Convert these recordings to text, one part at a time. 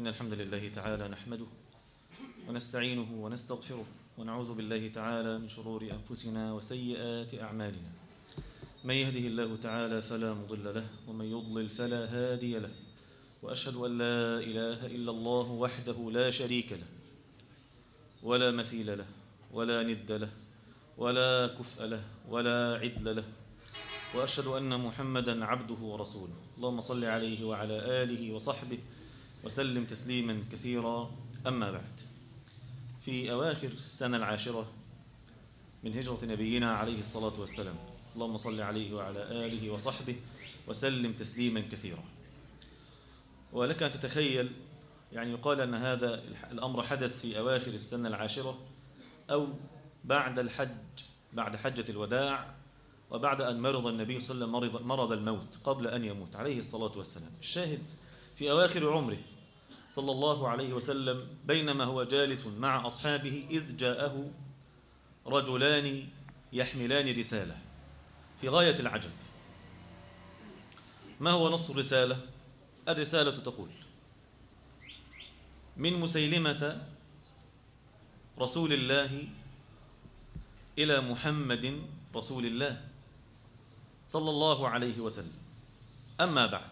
إن الحمد لله تعالى نحمده ونستعينه ونستغفره ونعوذ بالله تعالى من شرور أنفسنا وسيئات أعمالنا من يهده الله تعالى فلا مضل له ومن يضلل فلا هادي له وأشهد أن لا إله إلا الله وحده لا شريك له ولا مثيل له ولا ند له ولا كفء له ولا عدل له واشهد ان محمدا عبده ورسوله اللهم صل عليه وعلى اله وصحبه وسلم تسليما كثيرا اما بعد في اواخر السنه العاشره من هجره نبينا عليه الصلاه والسلام اللهم صل عليه وعلى اله وصحبه وسلم تسليما كثيرا ولك ان تتخيل يعني يقال ان هذا الامر حدث في اواخر السنه العاشره او بعد الحج بعد حجه الوداع وبعد أن مرض النبي صلى الله عليه وسلم مرض, مرض الموت قبل أن يموت عليه الصلاة والسلام الشاهد في أواخر عمره صلى الله عليه وسلم بينما هو جالس مع أصحابه إذ جاءه رجلان يحملان رسالة في غاية العجب ما هو نص الرسالة؟ الرسالة تقول من مسيلمة رسول الله إلى محمد رسول الله صلى الله عليه وسلم أما بعد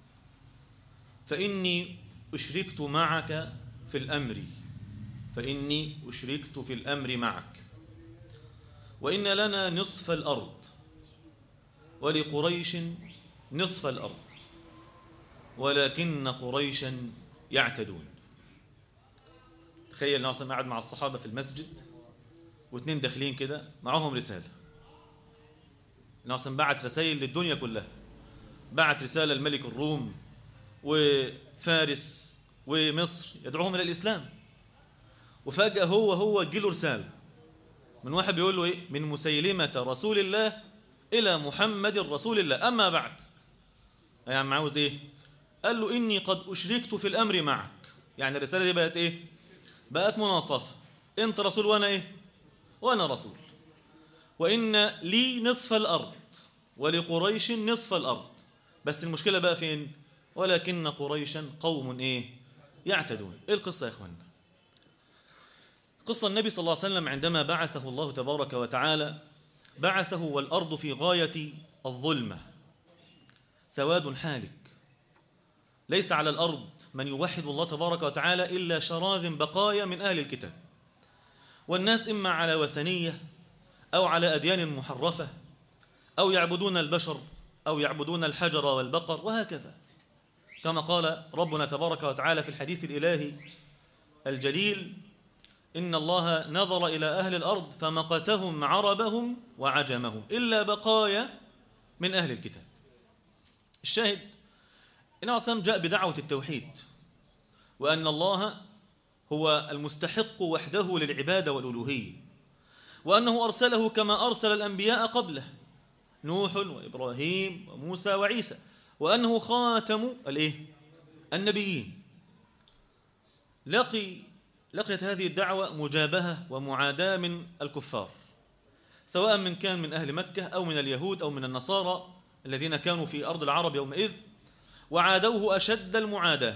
فإني أشركت معك في الأمر فإني أشركت في الأمر معك وإن لنا نصف الأرض ولقريش نصف الأرض ولكن قريشا يعتدون تخيل ناصم قاعد مع الصحابة في المسجد واثنين داخلين كده معهم رسالة ناصم بعت رسائل للدنيا كلها بعت رسالة لملك الروم وفارس ومصر يدعوهم إلى الإسلام وفجأة هو هو جيله رسالة من واحد بيقول له إيه من مسيلمة رسول الله إلى محمد رسول الله أما بعد يعني عاوز إيه قال له إني قد أشركت في الأمر معك يعني الرسالة دي بقت إيه بقت مناصفة أنت رسول وأنا إيه وأنا رسول وإن لي نصف الأرض ولقريش نصف الأرض بس المشكلة بقى فين ولكن قريشا قوم إيه يعتدون إيه القصة يا إخواننا قصة النبي صلى الله عليه وسلم عندما بعثه الله تبارك وتعالى بعثه والأرض في غاية الظلمة سواد حالك ليس على الأرض من يوحد الله تبارك وتعالى إلا شراذ بقايا من أهل الكتاب والناس إما على وثنية أو على أديان محرفة أو يعبدون البشر أو يعبدون الحجر والبقر وهكذا كما قال ربنا تبارك وتعالى في الحديث الإلهي الجليل إن الله نظر إلى أهل الأرض فمقتهم عربهم وعجمهم إلا بقايا من أهل الكتاب الشاهد إن عصام جاء بدعوة التوحيد وأن الله هو المستحق وحده للعبادة والألوهية وأنه أرسله كما أرسل الأنبياء قبله نوح وإبراهيم وموسى وعيسى وأنه خاتم الإيه؟ النبيين لقي لقيت هذه الدعوة مجابهة ومعاداة من الكفار سواء من كان من أهل مكة أو من اليهود أو من النصارى الذين كانوا في أرض العرب يومئذ وعادوه أشد المعاداة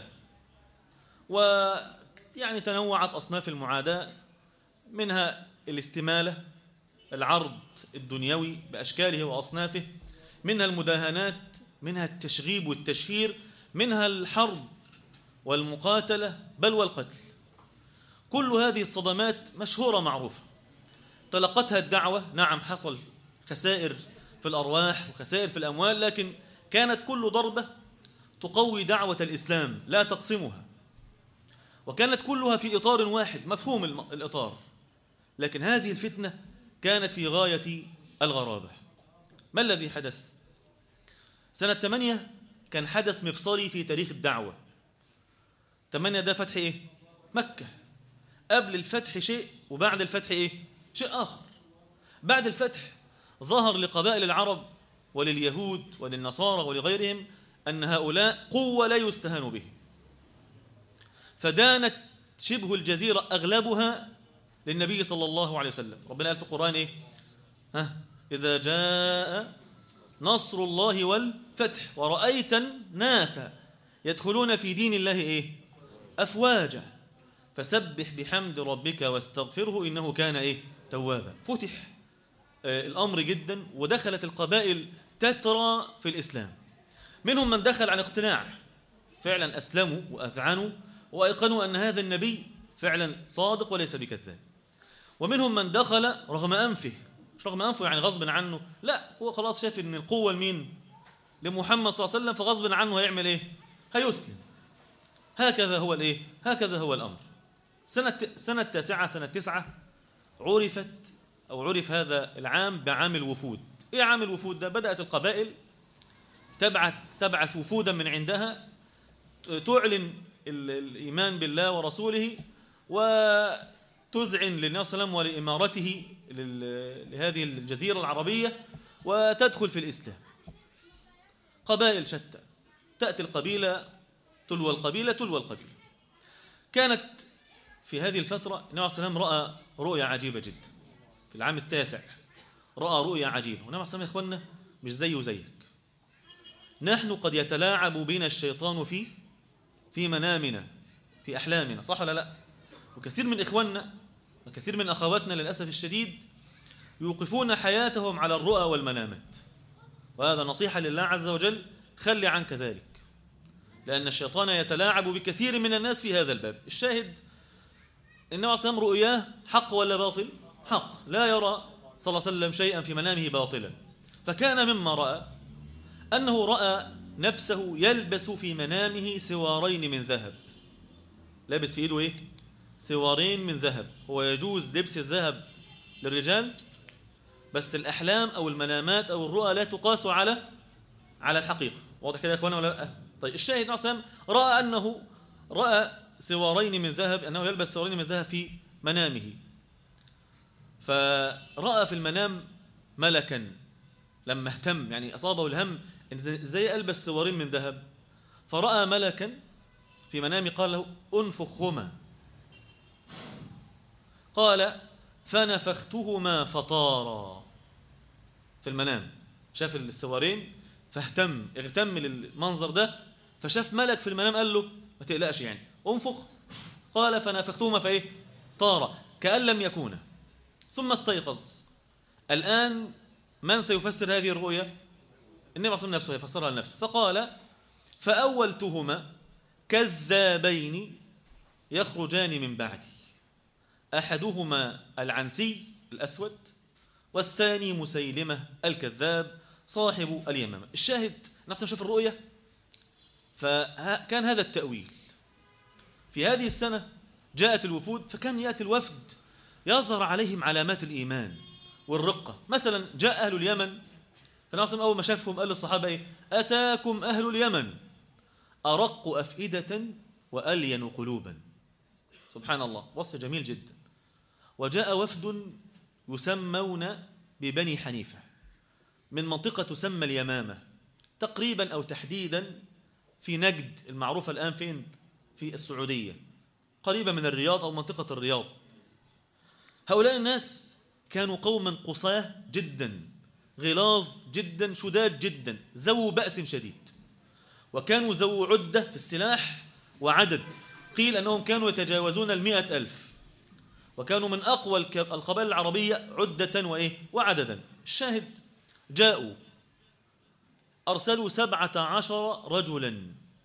ويعني تنوعت أصناف المعاداة منها الاستمالة العرض الدنيوي بأشكاله وأصنافه منها المداهنات منها التشغيب والتشهير منها الحرب والمقاتلة بل والقتل كل هذه الصدمات مشهورة معروفة تلقتها الدعوة نعم حصل خسائر في الأرواح وخسائر في الأموال لكن كانت كل ضربة تقوي دعوة الإسلام لا تقسمها وكانت كلها في إطار واحد مفهوم الإطار لكن هذه الفتنة كانت في غاية الغرابة ما الذي حدث؟ سنة 8 كان حدث مفصلي في تاريخ الدعوة 8 ده فتح إيه؟ مكة قبل الفتح شيء وبعد الفتح إيه؟ شيء آخر بعد الفتح ظهر لقبائل العرب ولليهود وللنصارى ولغيرهم أن هؤلاء قوة لا يستهان به فدانت شبه الجزيرة أغلبها للنبي صلى الله عليه وسلم ربنا قال في القرآن إيه ها إذا جاء نصر الله والفتح ورأيت الناس يدخلون في دين الله إيه أفواجا فسبح بحمد ربك واستغفره إنه كان إيه توابا فتح آه، الأمر جدا ودخلت القبائل تترى في الإسلام منهم من دخل عن اقتناع فعلا أسلموا وأذعنوا وأيقنوا أن هذا النبي فعلا صادق وليس بكذاب ومنهم من دخل رغم أنفه مش رغم أنفه يعني غصب عنه لا هو خلاص شاف أن القوة لمين لمحمد صلى الله عليه وسلم فغصب عنه هيعمل إيه هيسلم هكذا هو الإيه هكذا هو الأمر سنة سنة تاسعة سنة تسعة عرفت أو عرف هذا العام بعام الوفود إيه عام الوفود ده بدأت القبائل تبعث تبعث وفودا من عندها تعلن الإيمان بالله ورسوله وتذعن للنبي صلى الله عليه وسلم ولإمارته لهذه الجزيرة العربية وتدخل في الإسلام قبائل شتى تأتي القبيلة تلو القبيلة تلو القبيلة كانت في هذه الفترة النبي صلى الله عليه وسلم رأى رؤيا عجيبة جدا في العام التاسع رأى رؤيا عجيبة والنبي صلى الله عليه وسلم يا إخواننا مش زي وزيك نحن قد يتلاعب بنا الشيطان في في منامنا في أحلامنا صح ولا لا وكثير من إخواننا وكثير من أخواتنا للأسف الشديد يوقفون حياتهم على الرؤى والمنامات وهذا نصيحة لله عز وجل خلي عنك ذلك لأن الشيطان يتلاعب بكثير من الناس في هذا الباب الشاهد إنما صلى رؤياه حق ولا باطل حق لا يرى صلى الله عليه وسلم شيئا في منامه باطلا فكان مما رأى أنه رأى نفسه يلبس في منامه سوارين من ذهب لابس في ايده ايه سوارين من ذهب هو يجوز لبس الذهب للرجال بس الأحلام أو المنامات أو الرؤى لا تقاس على على الحقيقة واضح كده يا إخوانا ولا لا طيب الشاهد نعم رأى أنه رأى سوارين من ذهب أنه يلبس سوارين من ذهب في منامه فرأى في المنام ملكا لما اهتم يعني أصابه الهم ازاي ألبس سوارين من ذهب فرأى ملكا في منامه قال له انفخهما قال فنفختهما فطارا في المنام شاف السوارين فاهتم اغتم للمنظر ده فشاف ملك في المنام قال له ما تقلقش يعني انفخ قال فنفختهما فايه طار كأن لم يكونا ثم استيقظ الآن من سيفسر هذه الرؤيا النبي صلى نفسه يفسرها لنفسه فقال فأولتهما كذابين يخرجان من بعدي أحدهما العنسي الأسود والثاني مسيلمة الكذاب صاحب اليمامة الشاهد نحن نشوف الرؤية فكان هذا التأويل في هذه السنة جاءت الوفود فكان يأتي الوفد يظهر عليهم علامات الإيمان والرقة مثلا جاء أهل اليمن فالنبي أول ما شافهم قال للصحابة إيه؟ أتاكم أهل اليمن أرق أفئدة وألين قلوبا سبحان الله وصف جميل جدا وجاء وفد يسمون ببني حنيفة من منطقة تسمى اليمامة تقريبا أو تحديدا في نجد المعروفة الآن فين في السعودية قريبة من الرياض أو منطقة الرياض هؤلاء الناس كانوا قوما قصاه جدا غلاظ جدا شداد جدا ذو بأس شديد وكانوا ذو عدة في السلاح وعدد قيل أنهم كانوا يتجاوزون المئة ألف وكانوا من أقوى القبائل العربية عدة وإيه وعددا الشاهد جاءوا أرسلوا سبعة عشر رجلا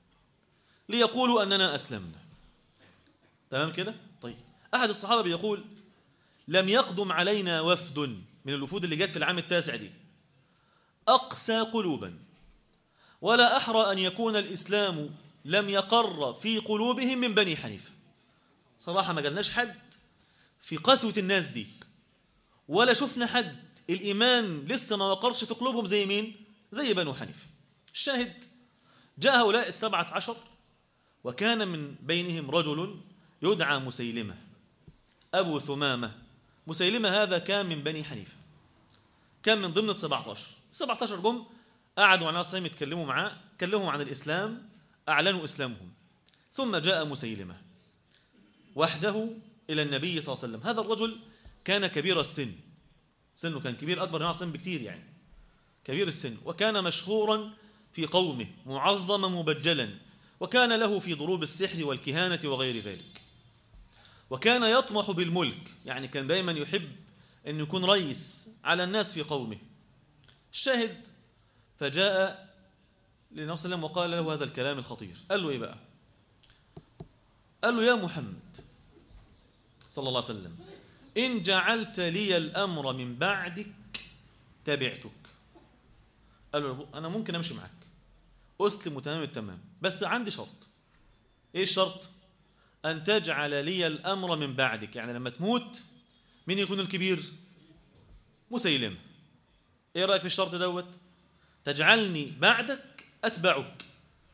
ليقولوا أننا أسلمنا تمام كده طيب أحد الصحابة بيقول لم يقدم علينا وفد من الوفود اللي جت في العام التاسع دي أقسى قلوبا ولا أحرى أن يكون الإسلام لم يقر في قلوبهم من بني حنيفة صراحة ما قالناش حد في قسوة الناس دي ولا شفنا حد الإيمان لسه ما وقرش في قلوبهم زي مين زي بنو حنيفة الشاهد جاء هؤلاء السبعة عشر وكان من بينهم رجل يدعى مسيلمة أبو ثمامة مسيلمة هذا كان من بني حنيفة كان من ضمن السبعة عشر السبعة عشر جم قعدوا مع الناس يتكلموا معاه كلمهم عن الإسلام أعلنوا إسلامهم ثم جاء مسيلمة وحده إلى النبي صلى الله عليه وسلم هذا الرجل كان كبير السن سنه كان كبير أكبر من السن بكثير يعني كبير السن وكان مشهورا في قومه معظما مبجلا وكان له في ضروب السحر والكهانة وغير ذلك وكان يطمح بالملك يعني كان دايما يحب أن يكون رئيس على الناس في قومه الشاهد فجاء للنبي صلى الله عليه وسلم وقال له هذا الكلام الخطير قال له إيه بقى قال له يا محمد صلى الله عليه وسلم إن جعلت لي الأمر من بعدك تبعتك قال له أنا ممكن أمشي معك أسلم تمام التمام بس عندي شرط إيه الشرط أن تجعل لي الأمر من بعدك يعني لما تموت مين يكون الكبير مسيلم إيه رأيك في الشرط دوت تجعلني بعدك أتبعك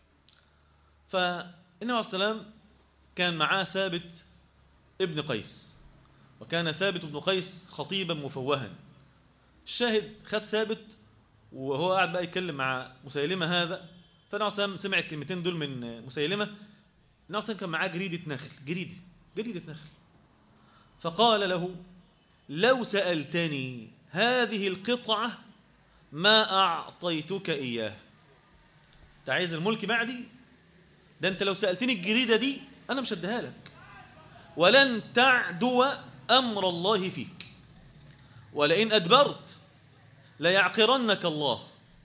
فالنبي عليه السلام كان معاه ثابت ابن قيس وكان ثابت بن قيس خطيبا مفوها الشاهد خد ثابت وهو قاعد بقى يتكلم مع مسيلمة هذا فالنبي عليه سمع الكلمتين دول من مسيلمة النبي عليه كان معاه جريدة نخل جريدة جريدة نخل فقال له لو سألتني هذه القطعة ما أعطيتك إياه أنت عايز الملك بعدي ده أنت لو سألتني الجريدة دي أنا مش هديها لك ولن تعدو أمر الله فيك ولئن أدبرت ليعقرنك الله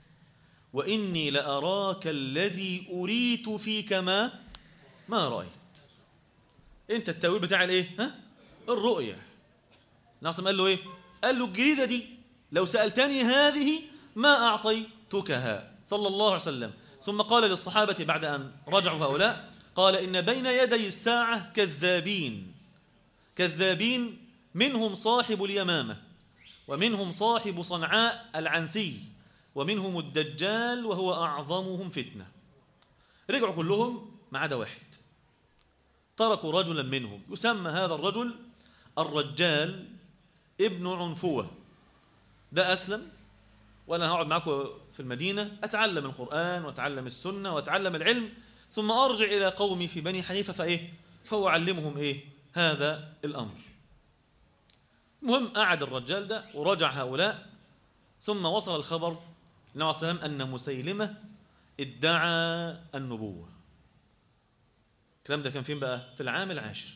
وإني لأراك الذي أريت فيك ما ما رأيت أنت التأويل بتاع الإيه؟ ها؟ الرؤية ناصم قال له إيه؟ قال له الجريدة دي لو سألتني هذه ما أعطيتكها صلى الله عليه وسلم ثم قال للصحابة بعد أن رجعوا هؤلاء قال إن بين يدي الساعة كذابين كذابين منهم صاحب اليمامة ومنهم صاحب صنعاء العنسي ومنهم الدجال وهو أعظمهم فتنة رجعوا كلهم ما عدا واحد تركوا رجلا منهم يسمى هذا الرجل الرجال ابن عنفوة ده أسلم وأنا هقعد معكم في المدينة أتعلم القرآن وأتعلم السنة وأتعلم العلم ثم أرجع إلى قومي في بني حنيفة فإيه فأعلمهم إيه هذا الأمر المهم قعد الرجال ده ورجع هؤلاء ثم وصل الخبر النبي عليه السلام أن مسيلمة ادعى النبوة الكلام ده كان فين بقى في العام العاشر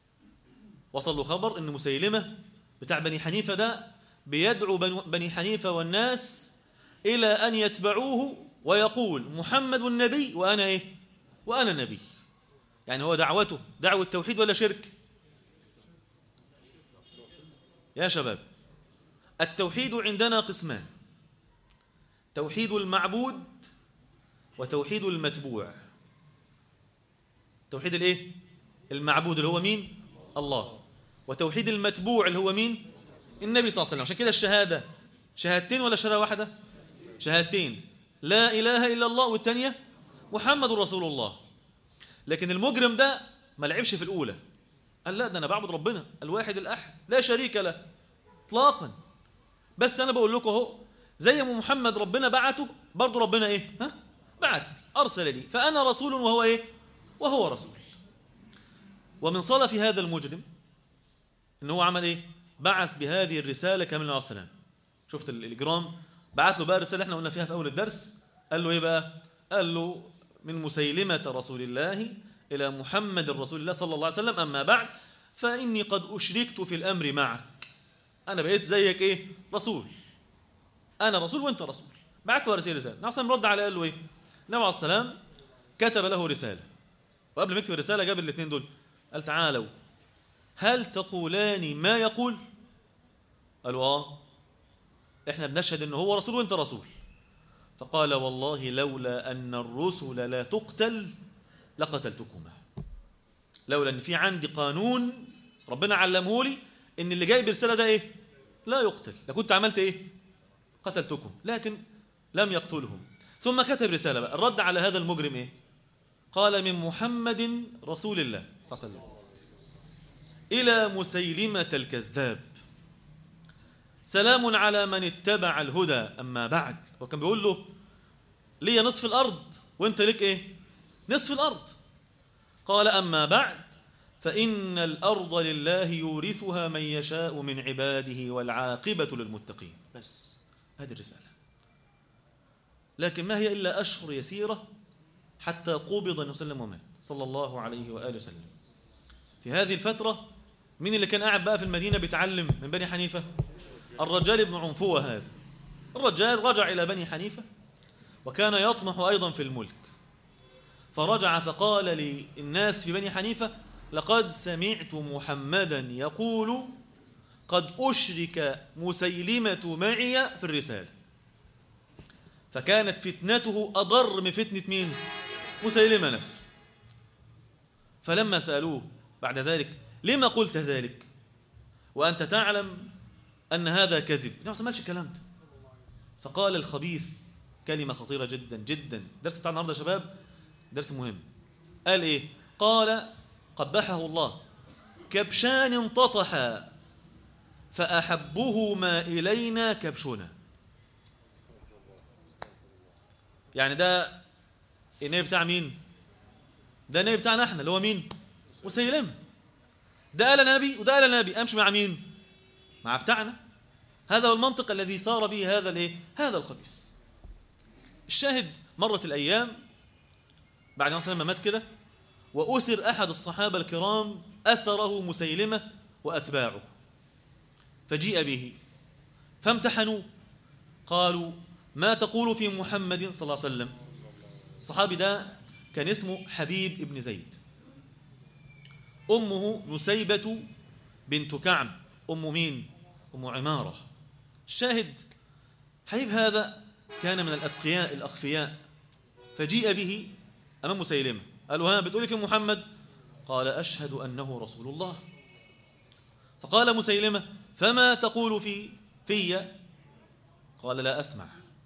وصل له خبر أن مسيلمة بتاع بني حنيفة ده بيدعو بني حنيفة والناس إلى أن يتبعوه ويقول محمد النبي وأنا إيه وأنا نبي يعني هو دعوته دعوة توحيد ولا شرك يا شباب التوحيد عندنا قسمان توحيد المعبود وتوحيد المتبوع توحيد الايه المعبود اللي هو مين الله وتوحيد المتبوع اللي هو مين النبي صلى الله عليه وسلم عشان كده الشهاده شهادتين ولا شهاده واحده شهادتين لا اله الا الله والثانيه محمد رسول الله لكن المجرم ده ما لعبش في الاولى قال لا ده انا بعبد ربنا الواحد الاحد لا شريك له اطلاقا بس انا بقول لكم اهو زي ما محمد ربنا بعته برضه ربنا ايه ها بعت ارسل لي فانا رسول وهو ايه وهو رسول ومن صلف هذا المجرم ان هو عمل ايه بعث بهذه الرساله كامل عليه السلام شفت الاجرام بعت له بقى الرساله احنا قلنا فيها في اول الدرس قال له ايه بقى قال له من مسيلمه رسول الله الى محمد رسول الله صلى الله عليه وسلم اما بعد فاني قد اشركت في الامر معك انا بقيت زيك ايه رسول انا رسول وانت رسول بعت له رساله رساله نعم رد على قال له ايه النبي عليه السلام كتب له رساله وقبل ما يكتب الرساله جاب الاثنين دول قال تعالوا هل تقولان ما يقول قالوا اه احنا بنشهد انه هو رسول وانت رسول فقال والله لولا ان الرسل لا تقتل لقتلتكما لولا ان في عندي قانون ربنا علمه لي ان اللي جاي برساله ده ايه لا يقتل لكنت عملت ايه قتلتكم لكن لم يقتلهم ثم كتب رساله بقى الرد على هذا المجرم ايه قال من محمد رسول الله صلى الله عليه وسلم الى مسيلمه الكذاب سلام على من اتبع الهدى اما بعد وكان بيقول له لي نصف الارض وانت لك ايه نصف الارض قال اما بعد فإن الأرض لله يورثها من يشاء من عباده والعاقبة للمتقين بس هذه الرسالة لكن ما هي إلا أشهر يسيرة حتى قبض النبي صلى الله عليه وسلم ومات صلى الله عليه وآله وسلم في هذه الفترة مين اللي كان قاعد بقى في المدينة بيتعلم من بني حنيفة الرجال بن عنفوة هذا الرجال رجع إلى بني حنيفة وكان يطمح أيضا في الملك فرجع فقال للناس في بني حنيفة لقد سمعت محمدا يقول قد أشرك مسيلمة معي في الرسالة فكانت فتنته أضر من فتنة مين؟ مسيلمة نفسه فلما سألوه بعد ذلك لما قلت ذلك وأنت تعلم أن هذا كذب ما سمعتش الكلام ده فقال الخبيث كلمة خطيرة جدا جدا درس بتاع النهارده يا شباب درس مهم قال إيه قال قبحه الله كبشان انتطحا فأحبهما إلينا كبشنا يعني ده النبي بتاع مين ده النبي بتاعنا احنا اللي هو مين مسيلم ده قال نبي وده قال نبي امشي مع مين مع بتاعنا هذا هو المنطق الذي صار به هذا الايه هذا الخبيث الشاهد مرت الايام بعد ما مات كده واسر احد الصحابه الكرام اثره مسيلمه واتباعه فجيء به فامتحنوه قالوا ما تقول في محمد صلى الله عليه وسلم الصحابي ده كان اسمه حبيب ابن زيد أمه نسيبة بنت كعب أم مين؟ أم عمارة الشاهد حبيب هذا كان من الأتقياء الأخفياء فجيء به أمام مسيلمة قالوا ها بتقولي في محمد قال أشهد أنه رسول الله فقال مسيلمة فما تقول في في قال لا أسمع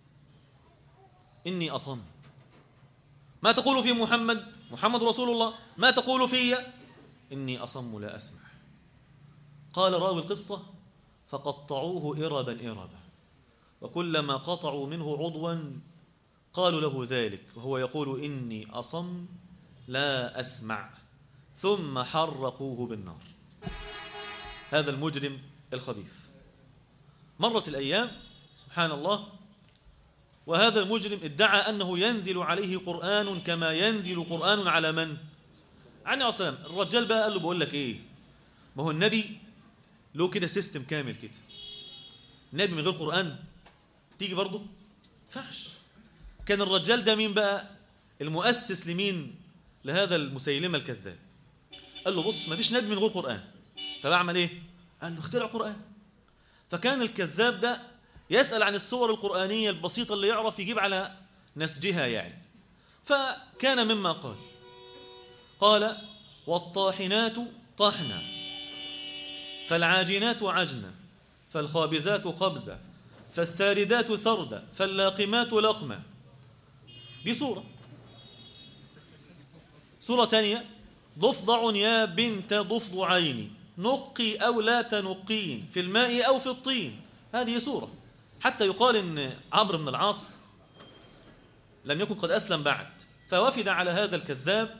إني أصم ما تقول في محمد محمد رسول الله ما تقول في إني أصم لا أسمع قال راوي القصة فقطعوه إربا إربا وكلما قطعوا منه عضوا قالوا له ذلك وهو يقول إني أصم لا أسمع ثم حرقوه بالنار هذا المجرم الخبيث مرت الأيام سبحان الله وهذا المجرم ادعى أنه ينزل عليه قرآن كما ينزل قرآن على من؟ عن عصام الرجال بقى قال له بقول لك إيه ما هو النبي له كده سيستم كامل كده نبي من غير قرآن تيجي برضه فعش كان الرجال ده مين بقى المؤسس لمين لهذا المسيلمة الكذاب قال له بص ما فيش نبي من غير قرآن طب أعمل إيه قال له اخترع قرآن فكان الكذاب ده يسأل عن الصور القرآنية البسيطة اللي يعرف يجيب على نسجها يعني فكان مما قال قال والطاحنات طحنا فالعاجنات عجنا فالخابزات خبزا فالثاردات ثردا فاللاقمات لقما دي صورة صورة ثانية ضفدع يا بنت ضفدعين نقي أو لا تنقين في الماء أو في الطين هذه صورة حتى يقال إن عمرو بن العاص لم يكن قد أسلم بعد فوفد على هذا الكذاب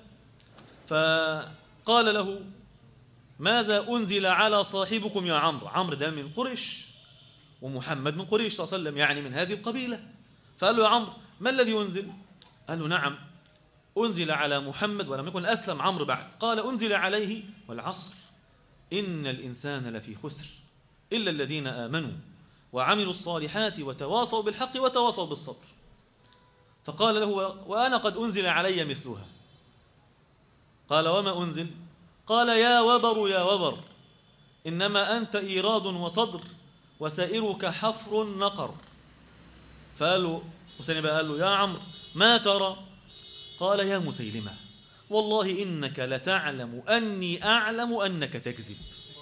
فقال له ماذا أنزل على صاحبكم يا عمرو عمرو ده من قريش ومحمد من قريش صلى الله عليه وسلم يعني من هذه القبيلة فقال له يا عمرو ما الذي أنزل قال له نعم أنزل على محمد ولم يكن أسلم عمرو بعد قال أنزل عليه والعصر إن الإنسان لفي خسر إلا الذين آمنوا وعملوا الصالحات وتواصوا بالحق وتواصوا بالصبر فقال له وأنا قد أنزل علي مثلها قال وما أنزل قال يا وبر يا وبر إنما أنت إيراد وصدر وسائرك حفر نقر فقال له مسلمة قال له يا عمرو ما ترى قال يا مسيلمة والله إنك لتعلم أني أعلم أنك تكذب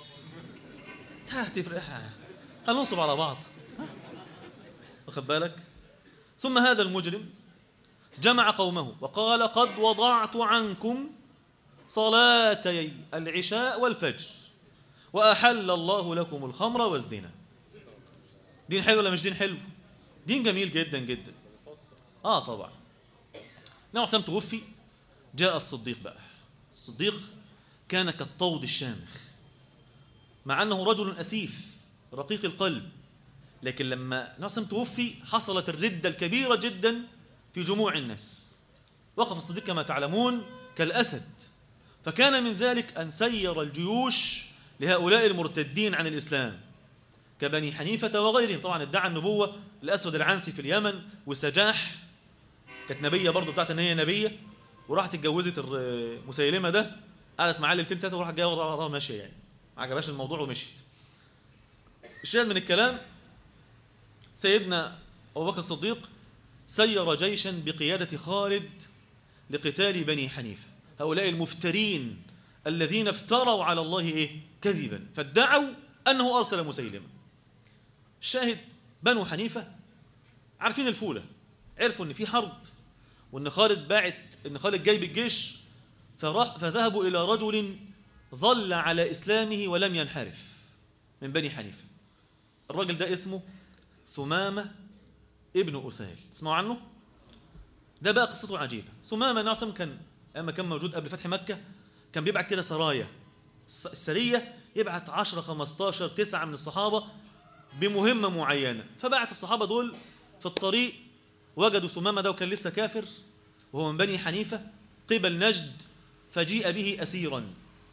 تفرق هننصب على بعض واخد بالك ثم هذا المجرم جمع قومه وقال قد وضعت عنكم صلاتي العشاء والفجر وأحل الله لكم الخمر والزنا دين حلو ولا مش دين حلو دين جميل جدا جدا آه طبعا نعم حسام توفي جاء الصديق بقى الصديق كان كالطود الشامخ مع أنه رجل أسيف رقيق القلب لكن لما نعم توفي حصلت الردة الكبيرة جدا في جموع الناس وقف الصديق كما تعلمون كالأسد فكان من ذلك أن سير الجيوش لهؤلاء المرتدين عن الإسلام كبني حنيفة وغيرهم طبعا ادعى النبوة الأسود العنسي في اليمن وسجاح كانت نبية برضه بتاعت ان هي نبية وراحت اتجوزت مسيلمة ده قعدت معاه ليلتين ثلاثة وراحت جايه وراها ماشية يعني ما عجبهاش الموضوع ومشيت الشاهد من الكلام سيدنا أبو بكر الصديق سير جيشا بقيادة خالد لقتال بني حنيفة هؤلاء المفترين الذين افتروا على الله إيه؟ كذبا فادعوا أنه أرسل مسيلمة الشاهد بنو حنيفة عارفين الفولة عرفوا أن في حرب وأن خالد باعت أن خالد جاي بالجيش فراح فذهبوا إلى رجل ظل على إسلامه ولم ينحرف من بني حنيفة الراجل ده اسمه ثمامة ابن أسهل اسمعوا عنه ده بقى قصته عجيبة ثمامة نعصم كان أما كان موجود قبل فتح مكة كان بيبعت كده سرايا السرية يبعت 10 15 9 من الصحابة بمهمة معينة فبعت الصحابة دول في الطريق وجدوا ثمامة ده وكان لسه كافر وهو من بني حنيفة قبل نجد فجيء به أسيرا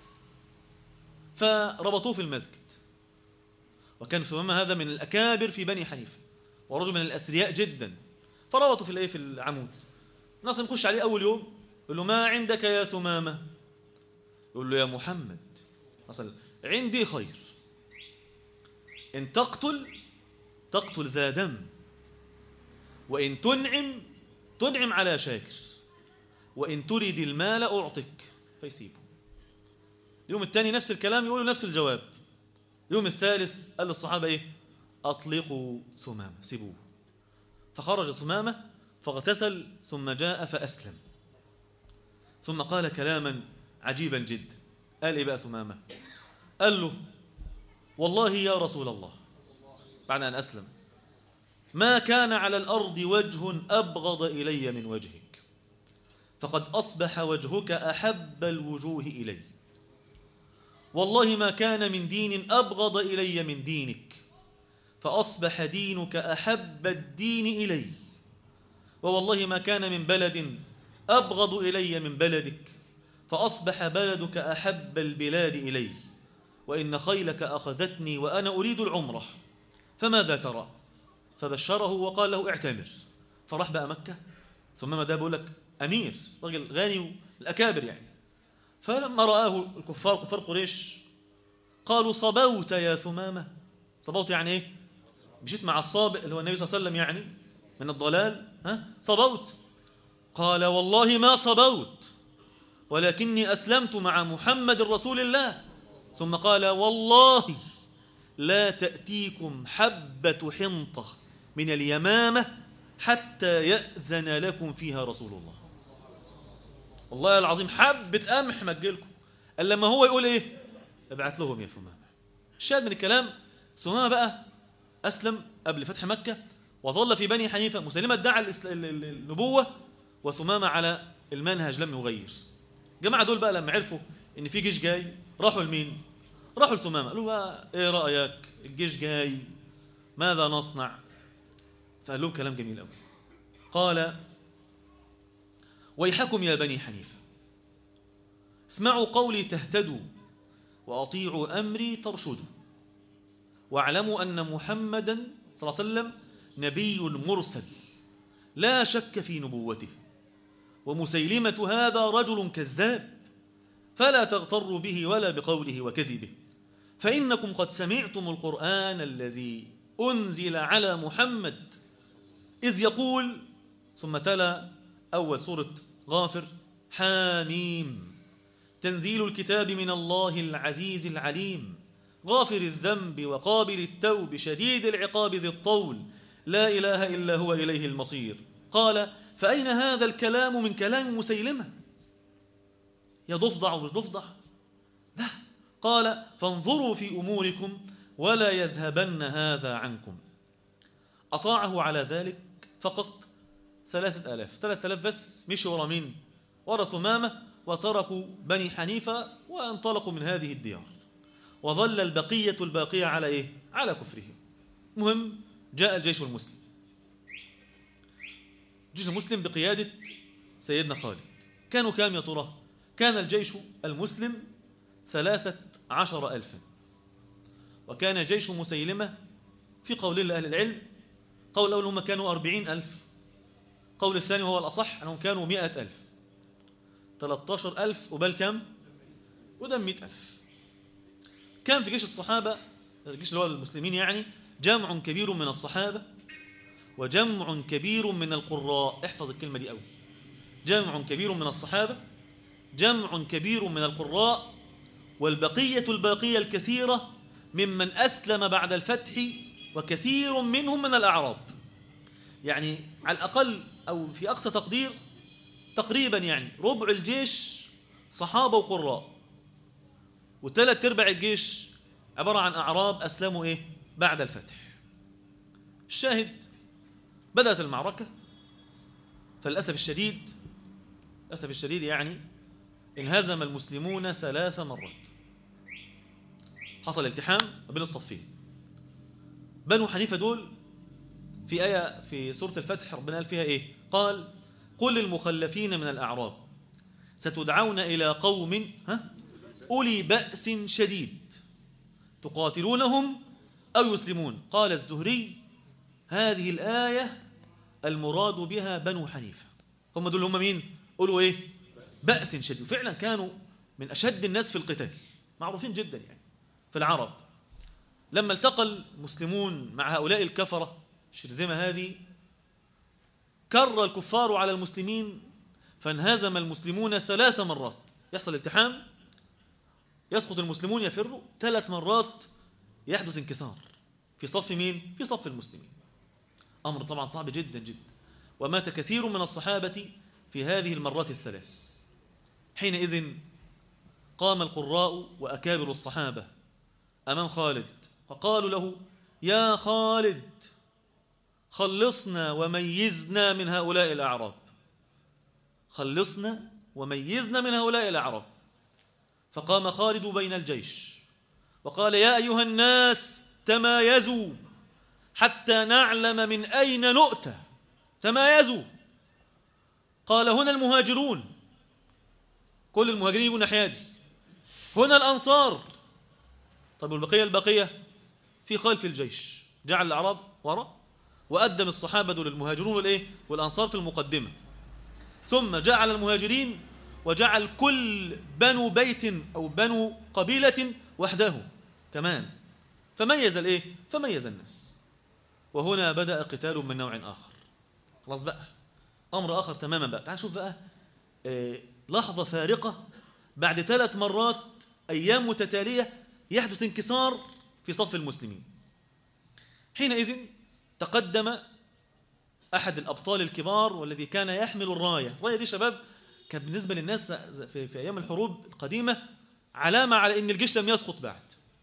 فربطوه في المسجد وكان ثمامة هذا من الأكابر في بني حنيفة ورجل من الأثرياء جدا فربطوا في الايه في العمود ناصر يخش عليه أول يوم يقول له ما عندك يا ثمامة يقول له يا محمد مثلا عندي خير إن تقتل تقتل ذا دم وإن تنعم تنعم على شاكر وإن تريد المال أعطك فيسيبه يوم الثاني نفس الكلام يقول نفس الجواب يوم الثالث قال للصحابة إيه أطلقوا ثمامة سيبوه فخرج ثمامة فاغتسل ثم جاء فأسلم ثم قال كلاما عجيبا جدا قال إيه بقى ثمامة قال له والله يا رسول الله بعد أن أسلم ما كان على الأرض وجه أبغض إلي من وجهك فقد أصبح وجهك أحب الوجوه إلي والله ما كان من دين أبغض إلي من دينك فأصبح دينك أحب الدين إلي ووالله ما كان من بلد أبغض إلي من بلدك فأصبح بلدك أحب البلاد إلي وإن خيلك أخذتني وأنا أريد العمرة فماذا ترى فبشره وقال له اعتمر فراح بقى مكة ثم ما ده بقول لك أمير راجل غني الأكابر يعني فلما رآه الكفار كفار قريش قالوا صبوت يا ثمامة صبوت يعني ايه مشيت مع الصابئ اللي هو النبي صلى الله عليه وسلم يعني من الضلال ها صبوت قال والله ما صبوت ولكني أسلمت مع محمد رسول الله ثم قال والله لا تأتيكم حبة حنطة من اليمامة حتى يأذن لكم فيها رسول الله والله العظيم حبة قمح ما تجيلكم قال لما هو يقول ايه ابعت لهم يا ثمامة الشاهد من الكلام ثمامة بقى أسلم قبل فتح مكة وظل في بني حنيفة مسلمة ادعى النبوة وثمامة على المنهج لم يغير جماعة دول بقى لما عرفوا ان في جيش جاي راحوا لمين راحوا لثمامة قالوا بقى ايه رأيك الجيش جاي ماذا نصنع فقال لهم كلام جميل قوي قال ويحكم يا بني حنيفة اسمعوا قولي تهتدوا وأطيعوا أمري ترشدوا واعلموا أن محمدا صلى الله عليه وسلم نبي مرسل لا شك في نبوته ومسيلمة هذا رجل كذاب فلا تغتروا به ولا بقوله وكذبه فإنكم قد سمعتم القرآن الذي أنزل على محمد إذ يقول ثم تلا أول سورة غافر حاميم تنزيل الكتاب من الله العزيز العليم غافر الذنب وقابل التوب شديد العقاب ذي الطول لا إله إلا هو إليه المصير قال فأين هذا الكلام من كلام مسيلمة يا ضفدع ومش ضفدع لا قال فانظروا في أموركم ولا يذهبن هذا عنكم أطاعه على ذلك فقط ثلاثة آلاف ثلاثة آلاف بس مشوا ورا مين ورا ثمامة وتركوا بني حنيفة وانطلقوا من هذه الديار وظل البقية الباقية على إيه؟ على كفرهم مهم جاء الجيش المسلم الجيش المسلم بقيادة سيدنا خالد كانوا كام يا ترى كان الجيش المسلم ثلاثة عشر ألفا وكان جيش مسيلمة في قول لأهل العلم قول الأول هم كانوا أربعين ألف قول الثاني هو الأصح أنهم كانوا مئة ألف 13 ألف وبال كم ودم مئة ألف كان في جيش الصحابة الجيش اللي هو المسلمين يعني جمع كبير من الصحابة وجمع كبير من القراء احفظ الكلمة دي قوي جمع كبير من الصحابة جمع كبير من القراء والبقية الباقية الكثيرة ممن أسلم بعد الفتح وكثير منهم من الأعراب يعني على الأقل أو في أقصى تقدير تقريبا يعني ربع الجيش صحابة وقراء وثلاث ارباع الجيش عبارة عن أعراب أسلموا إيه بعد الفتح الشاهد بدأت المعركة فللأسف الشديد للأسف الشديد يعني انهزم المسلمون ثلاث مرات حصل التحام بين الصفين بنو حنيفة دول في آية في سورة الفتح ربنا قال فيها إيه قال قل للمخلفين من الأعراب ستدعون إلى قوم ها أولي بأس شديد تقاتلونهم أو يسلمون قال الزهري هذه الآية المراد بها بنو حنيفة هم دول هم مين قولوا إيه بأس شديد فعلا كانوا من أشد الناس في القتال معروفين جدا يعني في العرب لما التقى المسلمون مع هؤلاء الكفرة الشرذمة هذه كر الكفار على المسلمين فانهزم المسلمون ثلاث مرات يحصل التحام يسقط المسلمون يفروا ثلاث مرات يحدث انكسار في صف مين؟ في صف المسلمين أمر طبعا صعب جدا جدا ومات كثير من الصحابة في هذه المرات الثلاث حينئذ قام القراء وأكابر الصحابة أمام خالد فقالوا له يا خالد خلصنا وميزنا من هؤلاء الأعراب خلصنا وميزنا من هؤلاء الأعراب فقام خالد بين الجيش وقال يا أيها الناس تمايزوا حتى نعلم من أين نؤتى تمايزوا قال هنا المهاجرون كل المهاجرين يجوا ناحية هنا الأنصار طيب والبقية البقية في خلف الجيش جعل الأعراب وراء وقدم الصحابة دول المهاجرون والإيه والأنصار في المقدمة ثم جعل المهاجرين وجعل كل بنو بيت أو بنو قبيلة وحده كمان فميز الإيه فميز الناس وهنا بدأ قتال من نوع آخر خلاص بقى أمر آخر تماما بقى تعال شوف بقى آه لحظة فارقة بعد ثلاث مرات أيام متتالية يحدث انكسار في صف المسلمين حينئذ تقدم أحد الأبطال الكبار والذي كان يحمل الراية الراية دي شباب كانت بالنسبة للناس في, في أيام الحروب القديمة علامة على أن الجيش لم يسقط بعد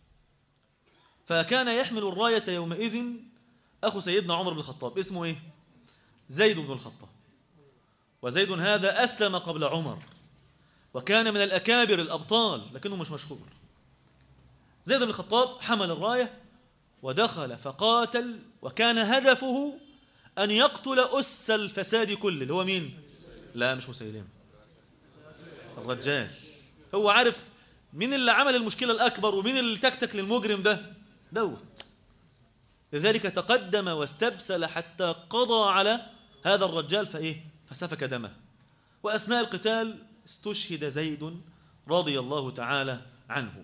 فكان يحمل الراية يومئذ أخو سيدنا عمر بن الخطاب اسمه إيه؟ زيد بن الخطاب وزيد هذا أسلم قبل عمر وكان من الأكابر الأبطال لكنه مش مشهور زيد بن الخطاب حمل الراية ودخل فقاتل وكان هدفه أن يقتل أس الفساد كله اللي هو مين؟ لا مش مسيلم الرجال هو عارف مين اللي عمل المشكلة الأكبر ومين اللي تكتك للمجرم ده دوت لذلك تقدم واستبسل حتى قضى على هذا الرجال فإيه فسفك دمه وأثناء القتال استشهد زيد رضي الله تعالى عنه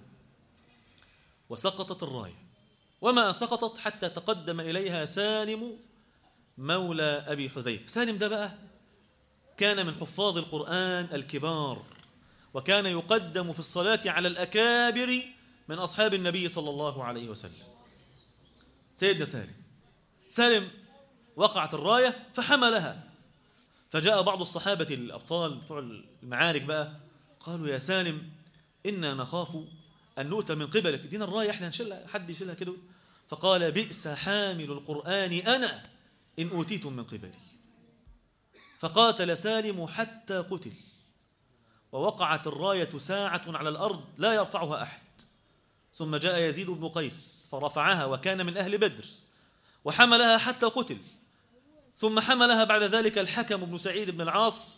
وسقطت الراية وما سقطت حتى تقدم إليها سالم مولى أبي حذيفة سالم ده بقى كان من حفاظ القرآن الكبار وكان يقدم في الصلاة على الأكابر من أصحاب النبي صلى الله عليه وسلم سيدنا سالم سالم وقعت الراية فحملها فجاء بعض الصحابة الأبطال بتوع المعارك بقى قالوا يا سالم إنا نخاف أن نؤتى من قبلك دينا الراية احنا نشيلها حد يشيلها كده فقال بئس حامل القرآن أنا إن أوتيتم من قبلي فقاتل سالم حتى قتل ووقعت الراية ساعة على الأرض لا يرفعها أحد ثم جاء يزيد بن قيس فرفعها وكان من أهل بدر وحملها حتى قتل ثم حملها بعد ذلك الحكم بن سعيد بن العاص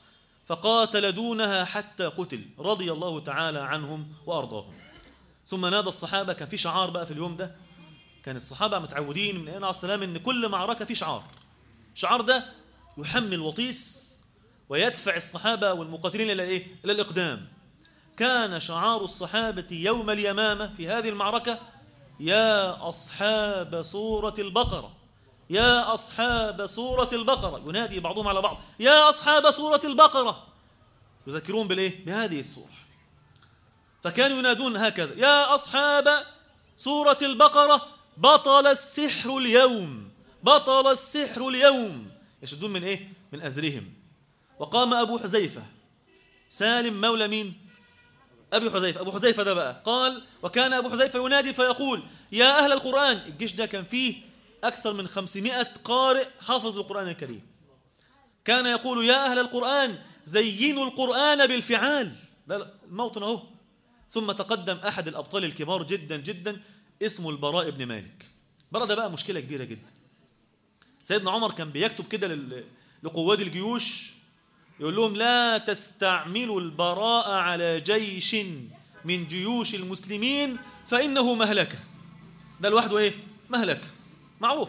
فقاتل دونها حتى قتل رضي الله تعالى عنهم وأرضاهم ثم نادى الصحابة كان في شعار بقى في اليوم ده كان الصحابة متعودين من أيام السلام إن كل معركة في شعار الشعار ده يحمل وطيس ويدفع الصحابة والمقاتلين إلى إيه؟ إلى الإقدام كان شعار الصحابة يوم اليمامة في هذه المعركة يا أصحاب سورة البقرة يا أصحاب سورة البقرة ينادي بعضهم على بعض يا أصحاب سورة البقرة يذكرون بالإيه؟ بهذه السورة فكانوا ينادون هكذا يا أصحاب سورة البقرة بطل السحر اليوم بطل السحر اليوم يشدون من إيه؟ من أزرهم وقام أبو حذيفة سالم مولى مين؟ أبي حذيفة أبو حذيفة ده بقى قال وكان أبو حذيفة ينادي فيقول يا أهل القرآن الجيش ده كان فيه أكثر من خمسمائة قارئ حافظ القرآن الكريم كان يقول يا أهل القرآن زينوا القرآن بالفعال ده الموطن أهو ثم تقدم أحد الأبطال الكبار جدا جدا اسمه البراء بن مالك براء ده بقى مشكلة كبيرة جدا سيدنا عمر كان بيكتب كده لل- لقواد الجيوش يقول لهم لا تستعملوا البراء على جيش من جيوش المسلمين فإنه مهلكة ده لوحده إيه؟ مهلكة معروف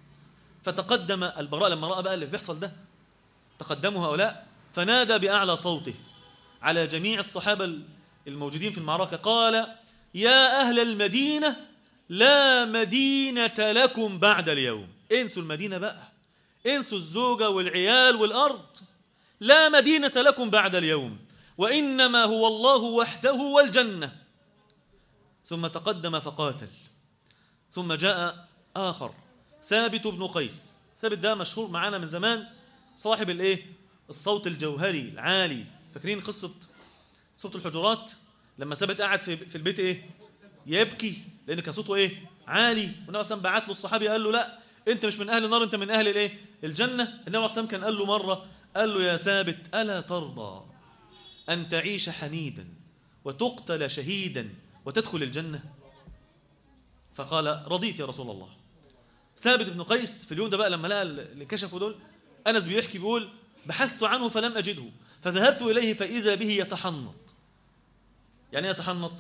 فتقدم البراء لما رأى بقى اللي بيحصل ده تقدموا هؤلاء فنادى بأعلى صوته على جميع الصحابة الموجودين في المعركة قال يا أهل المدينة لا مدينة لكم بعد اليوم انسوا المدينة بقى انسوا الزوجة والعيال والأرض لا مدينة لكم بعد اليوم وإنما هو الله وحده والجنة ثم تقدم فقاتل ثم جاء آخر ثابت بن قيس ثابت ده مشهور معانا من زمان صاحب الايه الصوت الجوهري العالي فاكرين قصة سورة الحجرات لما ثابت قاعد في في البيت ايه يبكي لان كان صوته ايه عالي والنبي عليه بعت له الصحابي قال له لا انت مش من اهل النار انت من اهل الايه الجنه النبي عليه الصلاه كان قال له مره قال له يا ثابت الا ترضى ان تعيش حميدا وتقتل شهيدا وتدخل الجنه فقال رضيت يا رسول الله ثابت بن قيس في اليوم ده بقى لما لقى اللي كشفوا دول انس بيحكي بيقول بحثت عنه فلم اجده فذهبت اليه فاذا به يتحنط يعني ايه يتحنط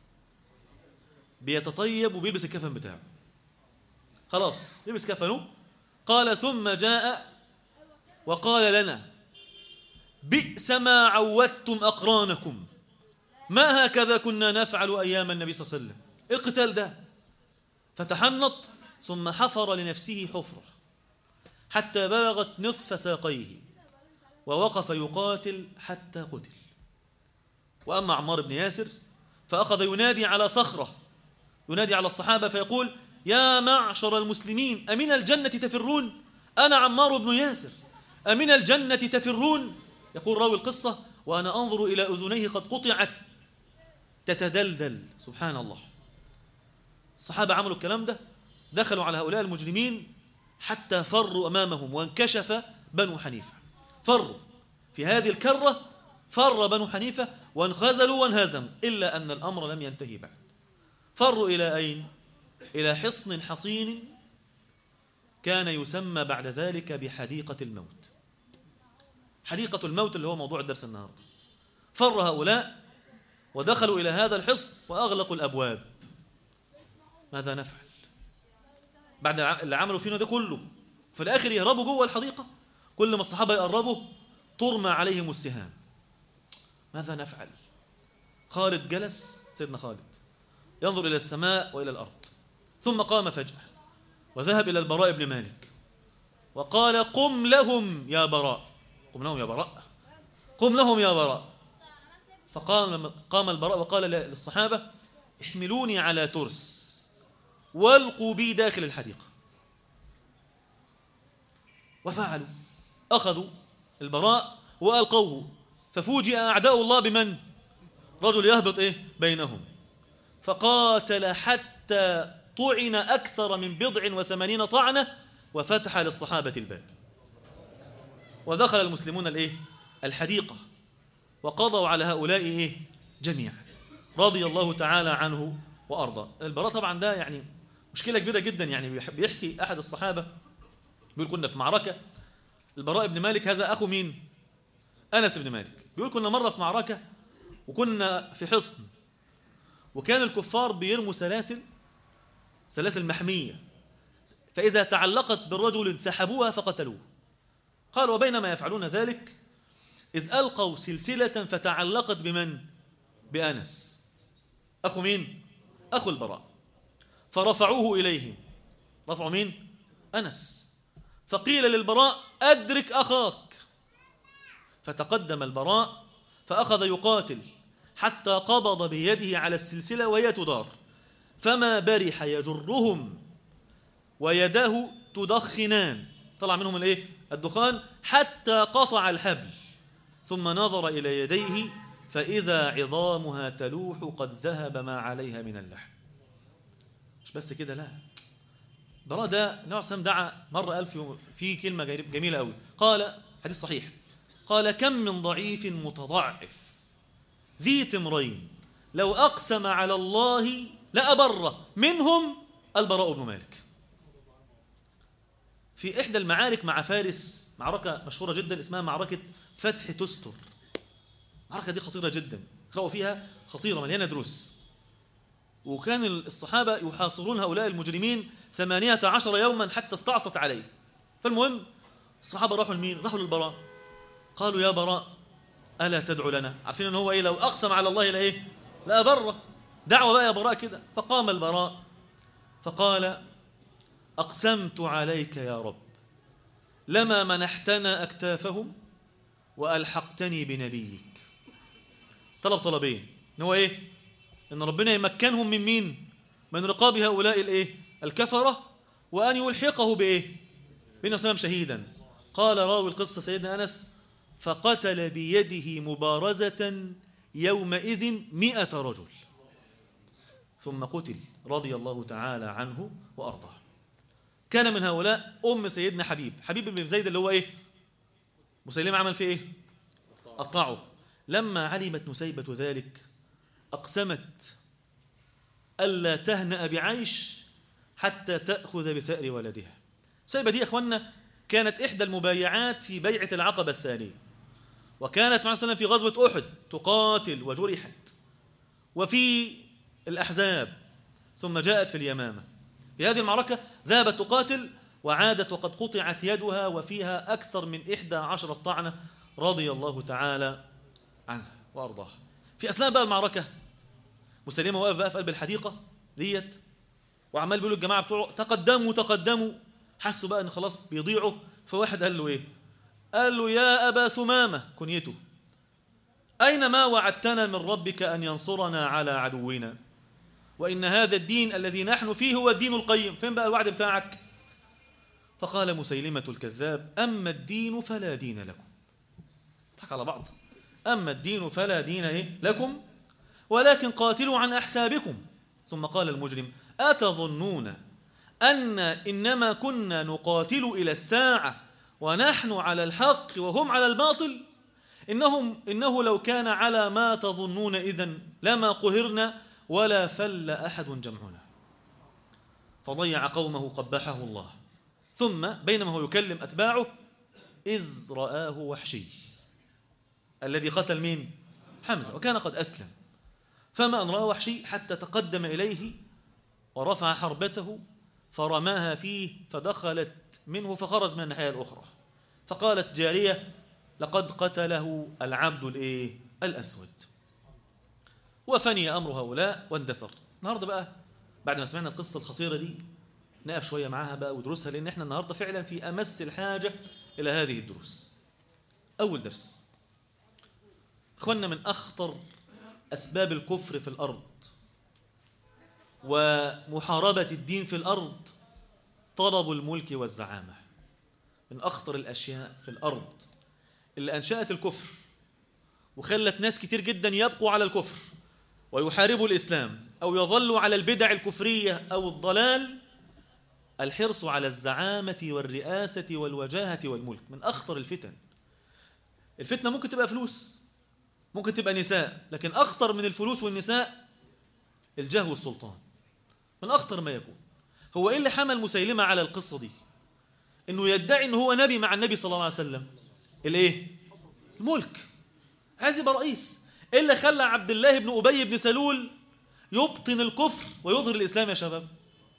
بيتطيب وبيلبس الكفن بتاعه خلاص لبس كفنه قال ثم جاء وقال لنا بئس ما عودتم أقرانكم ما هكذا كنا نفعل أيام النبي صلى الله عليه وسلم إيه القتال ده فتحنط ثم حفر لنفسه حفرة حتى بلغت نصف ساقيه ووقف يقاتل حتى قتل وأما عمار بن ياسر فأخذ ينادي على صخرة ينادي على الصحابة فيقول يا معشر المسلمين أمن الجنة تفرون أنا عمار بن ياسر أمن الجنة تفرون يقول راوي القصة وأنا أنظر إلى أذنيه قد قطعت تتدلدل سبحان الله الصحابة عملوا الكلام ده دخلوا على هؤلاء المجرمين حتى فروا أمامهم وانكشف بنو حنيفة فروا في هذه الكرة فر بنو حنيفة وانخزلوا وانهزموا إلا أن الأمر لم ينتهي بعد فروا إلى أين؟ إلى حصن حصين كان يسمى بعد ذلك بحديقة الموت حديقة الموت اللي هو موضوع الدرس النهاردة فر هؤلاء ودخلوا إلى هذا الحصن وأغلقوا الأبواب ماذا نفعل بعد اللي عملوا فينا ده كله في الآخر يهربوا جوه الحديقة كل ما الصحابة يقربوا ترمى عليهم السهام ماذا نفعل خالد جلس سيدنا خالد ينظر إلى السماء وإلى الأرض ثم قام فجأة وذهب إلى البراء بن مالك وقال قم لهم يا براء قم لهم يا براء قم لهم يا براء فقام قام البراء وقال للصحابة احملوني على ترس والقوا بي داخل الحديقة وفعلوا أخذوا البراء وألقوه ففوجئ أعداء الله بمن؟ رجل يهبط إيه؟ بينهم فقاتل حتى طعن أكثر من بضع وثمانين طعنة وفتح للصحابة الباب ودخل المسلمون الإيه؟ الحديقة وقضوا على هؤلاء إيه؟ جميعا رضي الله تعالى عنه وأرضى البراء طبعا ده يعني مشكلة كبيرة جدا يعني بيحكي أحد الصحابة بيقول كنا في معركة البراء بن مالك هذا أخو مين؟ أنس بن مالك بيقول كنا مرة في معركة وكنا في حصن وكان الكفار بيرموا سلاسل سلاسل محمية فإذا تعلقت بالرجل سحبوها فقتلوه قال وبينما يفعلون ذلك إذ ألقوا سلسلة فتعلقت بمن؟ بأنس أخو مين؟ أخو البراء فرفعوه إليهم رفعوا مين؟ أنس فقيل للبراء أدرك أخاك فتقدم البراء فأخذ يقاتل حتى قبض بيده على السلسلة وهي تدار فما برح يجرهم ويداه تدخنان طلع منهم الايه الدخان حتى قطع الحبل ثم نظر إلى يديه فإذا عظامها تلوح قد ذهب ما عليها من اللحم مش بس كده لا براء ده النبي عليه دعا مرة ألف يوم في كلمة جميلة قوي قال حديث صحيح قال كم من ضعيف متضعف ذي تمرين لو أقسم على الله لأبر منهم البراء بن مالك في إحدى المعارك مع فارس معركة مشهورة جدا اسمها معركة فتح تستر المعركة دي خطيرة جدا قرأوا فيها خطيرة مليانة دروس وكان الصحابة يحاصرون هؤلاء المجرمين ثمانية عشر يوما حتى استعصت عليه فالمهم الصحابة راحوا لمين؟ راحوا للبراء قالوا يا براء ألا تدعو لنا عارفين أن هو إيه لو أقسم على الله لا إيه لا بره دعوة بقى يا براء كده فقام البراء فقال أقسمت عليك يا رب لما منحتنا أكتافهم وألحقتني بنبيك طلب طلبين إن هو إيه إن ربنا يمكنهم من مين من رقاب هؤلاء الإيه الكفرة وأن يلحقه بإيه بنا سلام شهيدا قال راوي القصة سيدنا أنس فقتل بيده مبارزة يومئذ مئة رجل ثم قتل رضي الله تعالى عنه وأرضاه كان من هؤلاء أم سيدنا حبيب حبيب بن زيد اللي هو إيه مسيلمة عمل فيه إيه قطعه لما علمت نسيبة ذلك أقسمت ألا تهنأ بعيش حتى تأخذ بثأر ولدها نسيبة دي يا أخوانا كانت إحدى المبايعات في بيعة العقبة الثانية وكانت مع السلام في غزوة أحد تقاتل وجرحت وفي الأحزاب ثم جاءت في اليمامة في هذه المعركة ذهبت تقاتل وعادت وقد قطعت يدها وفيها أكثر من إحدى عشرة طعنة رضي الله تعالى عنها وأرضاها في أثناء بقى المعركة مسلمة واقف بقى في قلب الحديقة ديت وعمال بيقولوا الجماعة بتوعه تقدموا تقدموا حسوا بقى ان خلاص بيضيعوا فواحد قال له ايه قال له يا أبا ثمامة كنيته أين ما وعدتنا من ربك أن ينصرنا على عدونا وإن هذا الدين الذي نحن فيه هو الدين القيم فين بقى الوعد بتاعك فقال مسيلمة الكذاب أما الدين فلا دين لكم ضحك على بعض أما الدين فلا دين إيه؟ لكم ولكن قاتلوا عن أحسابكم ثم قال المجرم أتظنون أن إنما كنا نقاتل إلى الساعة ونحن على الحق وهم على الباطل إنهم إنه لو كان على ما تظنون إذن لما قهرنا ولا فل أحد جمعنا فضيع قومه قبحه الله ثم بينما هو يكلم أتباعه إذ رآه وحشي الذي قتل مين؟ حمزة وكان قد أسلم فما أن رأى وحشي حتى تقدم إليه ورفع حربته فرماها فيه فدخلت منه فخرج من الناحية الأخرى فقالت جارية لقد قتله العبد الإيه؟ الأسود وفني أمر هؤلاء واندثر النهاردة بقى بعد ما سمعنا القصة الخطيرة دي نقف شوية معاها بقى ودروسها لأن احنا النهاردة فعلا في أمس الحاجة إلى هذه الدروس أول درس أخوانا من أخطر أسباب الكفر في الأرض ومحاربة الدين في الأرض طلب الملك والزعامة من أخطر الأشياء في الأرض اللي أنشأت الكفر وخلت ناس كتير جدا يبقوا على الكفر ويحاربوا الإسلام أو يظلوا على البدع الكفرية أو الضلال الحرص على الزعامة والرئاسة والوجاهة والملك من أخطر الفتن الفتنة ممكن تبقى فلوس ممكن تبقى نساء لكن أخطر من الفلوس والنساء الجاه والسلطان من أخطر ما يكون هو إيه اللي حمل مسيلمة على القصة دي إنه يدعي إنه هو نبي مع النبي صلى الله عليه وسلم الإيه الملك عايز يبقى رئيس ايه اللي خلى عبد الله بن ابي بن سلول يبطن الكفر ويظهر الاسلام يا شباب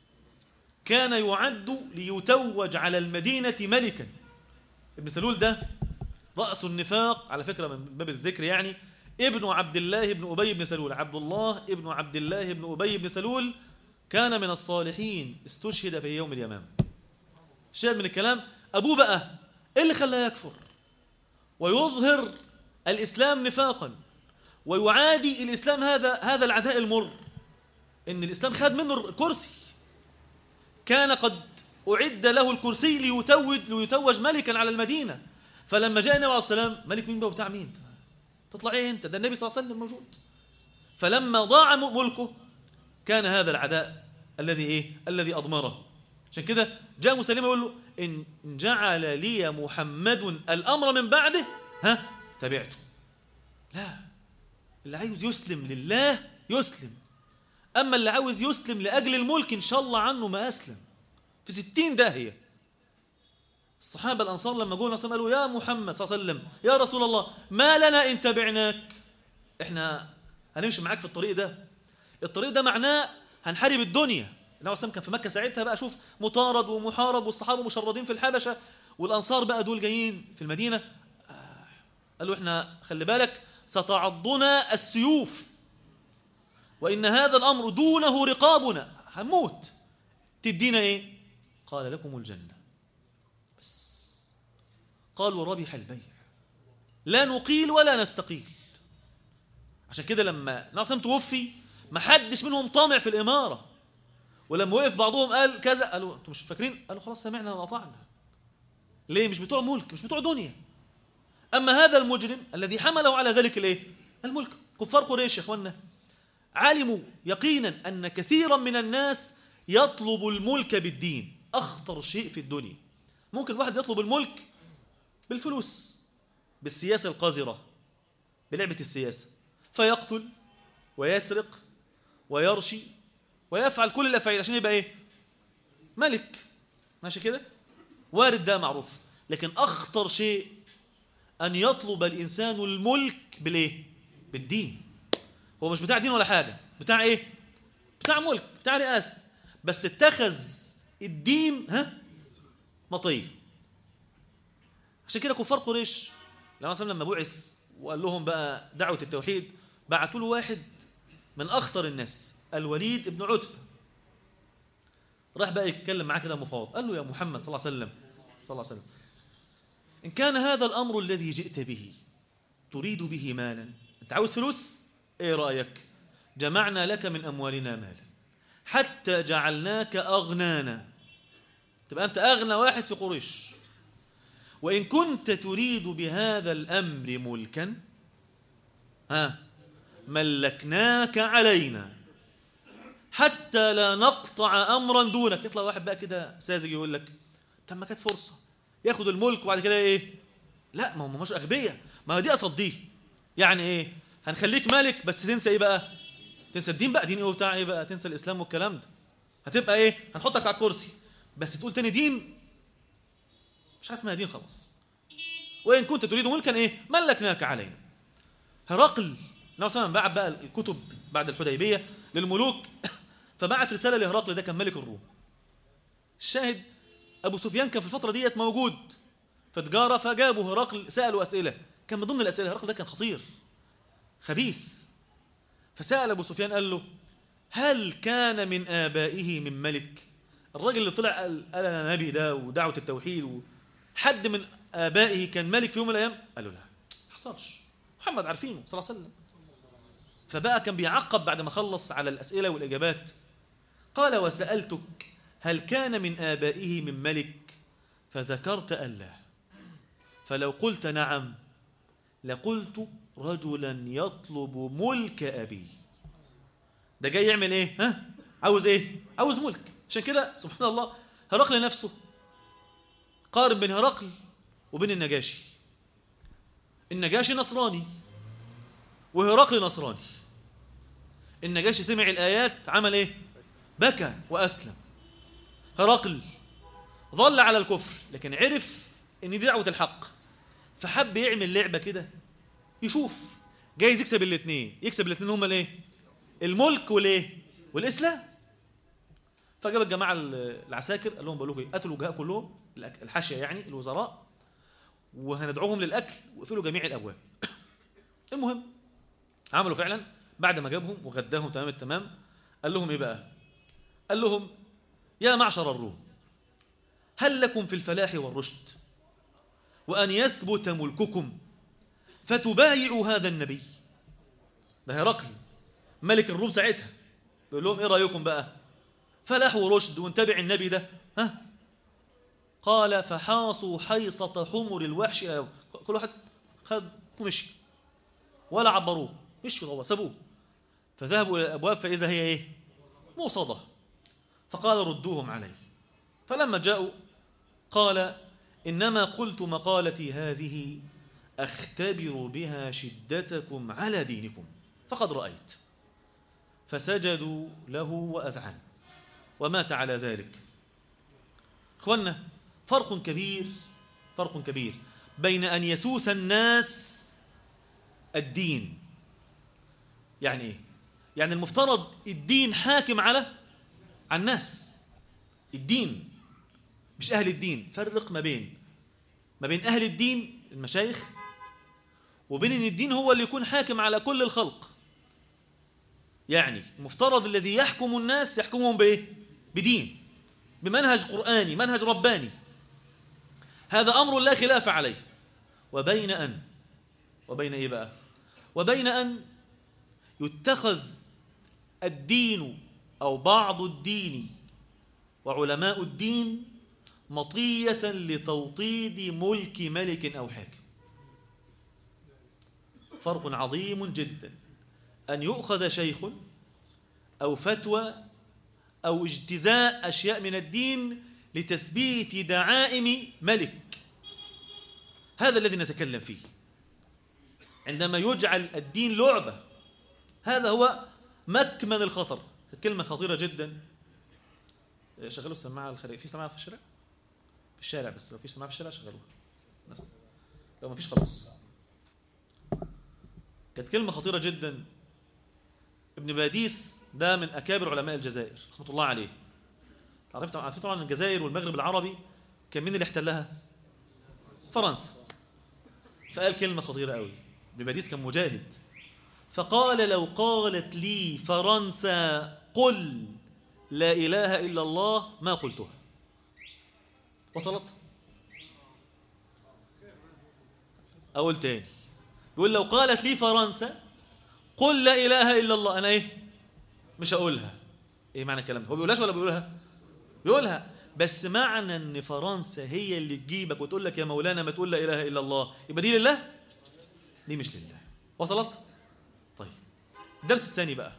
كان يعد ليتوج على المدينه ملكا ابن سلول ده راس النفاق على فكره من باب الذكر يعني ابن عبد الله بن ابي بن سلول عبد الله ابن عبد الله بن ابي بن سلول كان من الصالحين استشهد في يوم اليمامه شاهد من الكلام ابوه بقى ايه اللي خلاه يكفر ويظهر الاسلام نفاقا ويعادي الاسلام هذا هذا العداء المر ان الاسلام خد منه الكرسي كان قد اعد له الكرسي ليتوج ليتوج ملكا على المدينه فلما جاء النبي عليه السلام ملك مين بقى بتاع مين تطلع ايه انت ده النبي صلى الله عليه وسلم موجود فلما ضاع ملكه كان هذا العداء الذي ايه الذي اضمره عشان كده جاء مسلمه يقول له ان جعل لي محمد الامر من بعده ها تبعته لا اللي عاوز يسلم لله يسلم اما اللي عاوز يسلم لاجل الملك ان شاء الله عنه ما اسلم في ستين داهيه الصحابه الانصار لما جوا النبي قالوا يا محمد صلى الله عليه وسلم يا رسول الله ما لنا ان تبعناك احنا هنمشي معاك في الطريق ده الطريق ده معناه هنحارب الدنيا النبي صلى كان في مكه ساعتها بقى شوف مطارد ومحارب والصحابه مشردين في الحبشه والانصار بقى دول جايين في المدينه قالوا احنا خلي بالك ستعضنا السيوف وان هذا الامر دونه رقابنا هنموت تدينا ايه قال لكم الجنه بس قالوا ربح البيع لا نقيل ولا نستقيل عشان كده لما ناصم توفي ما حدش منهم طامع في الاماره ولما وقف بعضهم قال كذا قالوا انتوا مش فاكرين قالوا خلاص سمعنا وأطعنا ليه مش بتوع ملك مش بتوع دنيا أما هذا المجرم الذي حمله على ذلك الايه الملك كفار قريش يا اخوانا علموا يقينا أن كثيرا من الناس يطلب الملك بالدين أخطر شيء في الدنيا ممكن واحد يطلب الملك بالفلوس بالسياسة القذرة بلعبة السياسة فيقتل ويسرق ويرشي ويفعل كل الافعال عشان يبقى ايه ملك ماشي كده وارد ده معروف لكن اخطر شيء ان يطلب الانسان الملك بالايه بالدين هو مش بتاع دين ولا حاجه بتاع ايه بتاع ملك بتاع رئاسه بس اتخذ الدين ها مطيه عشان كده كفار قريش لما مثلا لما بعث وقال لهم بقى دعوه التوحيد بعتوا له واحد من اخطر الناس الوليد بن عتبة راح بقى يتكلم معاه كده مفاوض قال له يا محمد صلى الله عليه وسلم صلى الله عليه وسلم إن كان هذا الأمر الذي جئت به تريد به مالا أنت عاوز فلوس إيه رأيك جمعنا لك من أموالنا مالا حتى جعلناك أغنانا تبقى أنت أغنى واحد في قريش وإن كنت تريد بهذا الأمر ملكا ها ملكناك علينا حتى لا نقطع امرا دونك يطلع واحد بقى كده ساذج يقول لك طب ما كانت فرصه ياخد الملك وبعد كده ايه لا ما هم مش اغبياء ما هي دي قصد دي يعني ايه هنخليك ملك بس تنسى ايه بقى تنسى الدين بقى دين ايه وبتاع ايه بقى تنسى الاسلام والكلام ده هتبقى ايه هنحطك على الكرسي بس تقول تاني دين مش حاجه اسمها دين خلاص وان كنت تريد ملكا ايه ملكناك علينا هرقل النبي صلى الله عليه وسلم بعت بقى الكتب بعد الحديبيه للملوك فبعت رسالة لهرقل ده كان ملك الروم الشاهد أبو سفيان كان في الفترة ديت موجود فتجارة فجابوا هرقل سألوا أسئلة كان من ضمن الأسئلة هرقل ده كان خطير خبيث فسأل أبو سفيان قال له هل كان من آبائه من ملك الراجل اللي طلع قال, قال أنا نبي ده ودعوة التوحيد حد من آبائه كان ملك في يوم من الأيام قال له لا ما حصلش محمد عارفينه صلى الله عليه وسلم فبقى كان بيعقب بعد ما خلص على الأسئلة والإجابات قال وسألتك هل كان من آبائه من ملك فذكرت ألا فلو قلت نعم لقلت رجلا يطلب ملك أبي ده جاي يعمل ايه ها عاوز ايه عاوز ملك عشان كده سبحان الله هرقل نفسه قارن بين هرقل وبين النجاشي النجاشي نصراني وهرقل نصراني النجاشي سمع الآيات عمل ايه بكى وأسلم هرقل ظل على الكفر لكن عرف ان دي دعوة الحق فحب يعمل لعبة كده يشوف جايز يكسب الاثنين يكسب الاثنين هما الايه الملك والايه والاسلام فجاب الجماعه العساكر قال لهم بقول لكم ايه قتلوا الوجهاء كلهم الحاشيه يعني الوزراء وهندعوهم للاكل واقفلوا جميع الابواب المهم عملوا فعلا بعد ما جابهم وغداهم تمام التمام قال لهم ايه بقى قال لهم يا معشر الروم هل لكم في الفلاح والرشد وأن يثبت ملككم فتبايعوا هذا النبي ده هرقل ملك الروم ساعتها بيقول لهم ايه رايكم بقى فلاح ورشد ونتبع النبي ده ها قال فحاصوا حيصة حمر الوحش كل واحد خد ومشي ولا عبروه مشوا هو سابوه فذهبوا الى الابواب فاذا هي ايه موصده فقال ردوهم علي فلما جاءوا قال انما قلت مقالتي هذه اختبر بها شدتكم على دينكم فقد رايت فسجدوا له واذعنوا ومات على ذلك اخوانا فرق كبير فرق كبير بين ان يسوس الناس الدين يعني ايه يعني المفترض الدين حاكم على على الناس الدين مش اهل الدين فرق ما بين ما بين اهل الدين المشايخ وبين ان الدين هو اللي يكون حاكم على كل الخلق يعني المفترض الذي يحكم الناس يحكمهم بايه بدين بمنهج قرآني منهج رباني هذا أمر لا خلاف عليه وبين أن وبين إيه بقى وبين أن يتخذ الدين أو بعض الدين وعلماء الدين مطية لتوطيد ملك ملك أو حاكم فرق عظيم جدا أن يؤخذ شيخ أو فتوى أو اجتزاء أشياء من الدين لتثبيت دعائم ملك هذا الذي نتكلم فيه عندما يجعل الدين لعبة هذا هو مكمن الخطر كلمة خطيرة جدا شغلوا السماعة الخارجية في سماعة في الشارع في الشارع بس لو في سماعة في الشارع شغلوها لو ما فيش خلاص كانت كلمة خطيرة جدا ابن باديس ده من أكابر علماء الجزائر رحمة الله عليه عرفت عرفت طبعا الجزائر والمغرب العربي كان مين اللي احتلها فرنسا فقال كلمة خطيرة قوي ابن باديس كان مجاهد فقال لو قالت لي فرنسا قل لا إله إلا الله ما قلتها وصلت أقول تاني يقول لو قالت لي فرنسا قل لا إله إلا الله أنا إيه مش هقولها إيه معنى الكلام هو بيقولهاش ولا بيقولها بيقولها بس معنى ان فرنسا هي اللي تجيبك وتقول لك يا مولانا ما تقول لا اله الا الله يبقى دي لله دي مش لله وصلت طيب الدرس الثاني بقى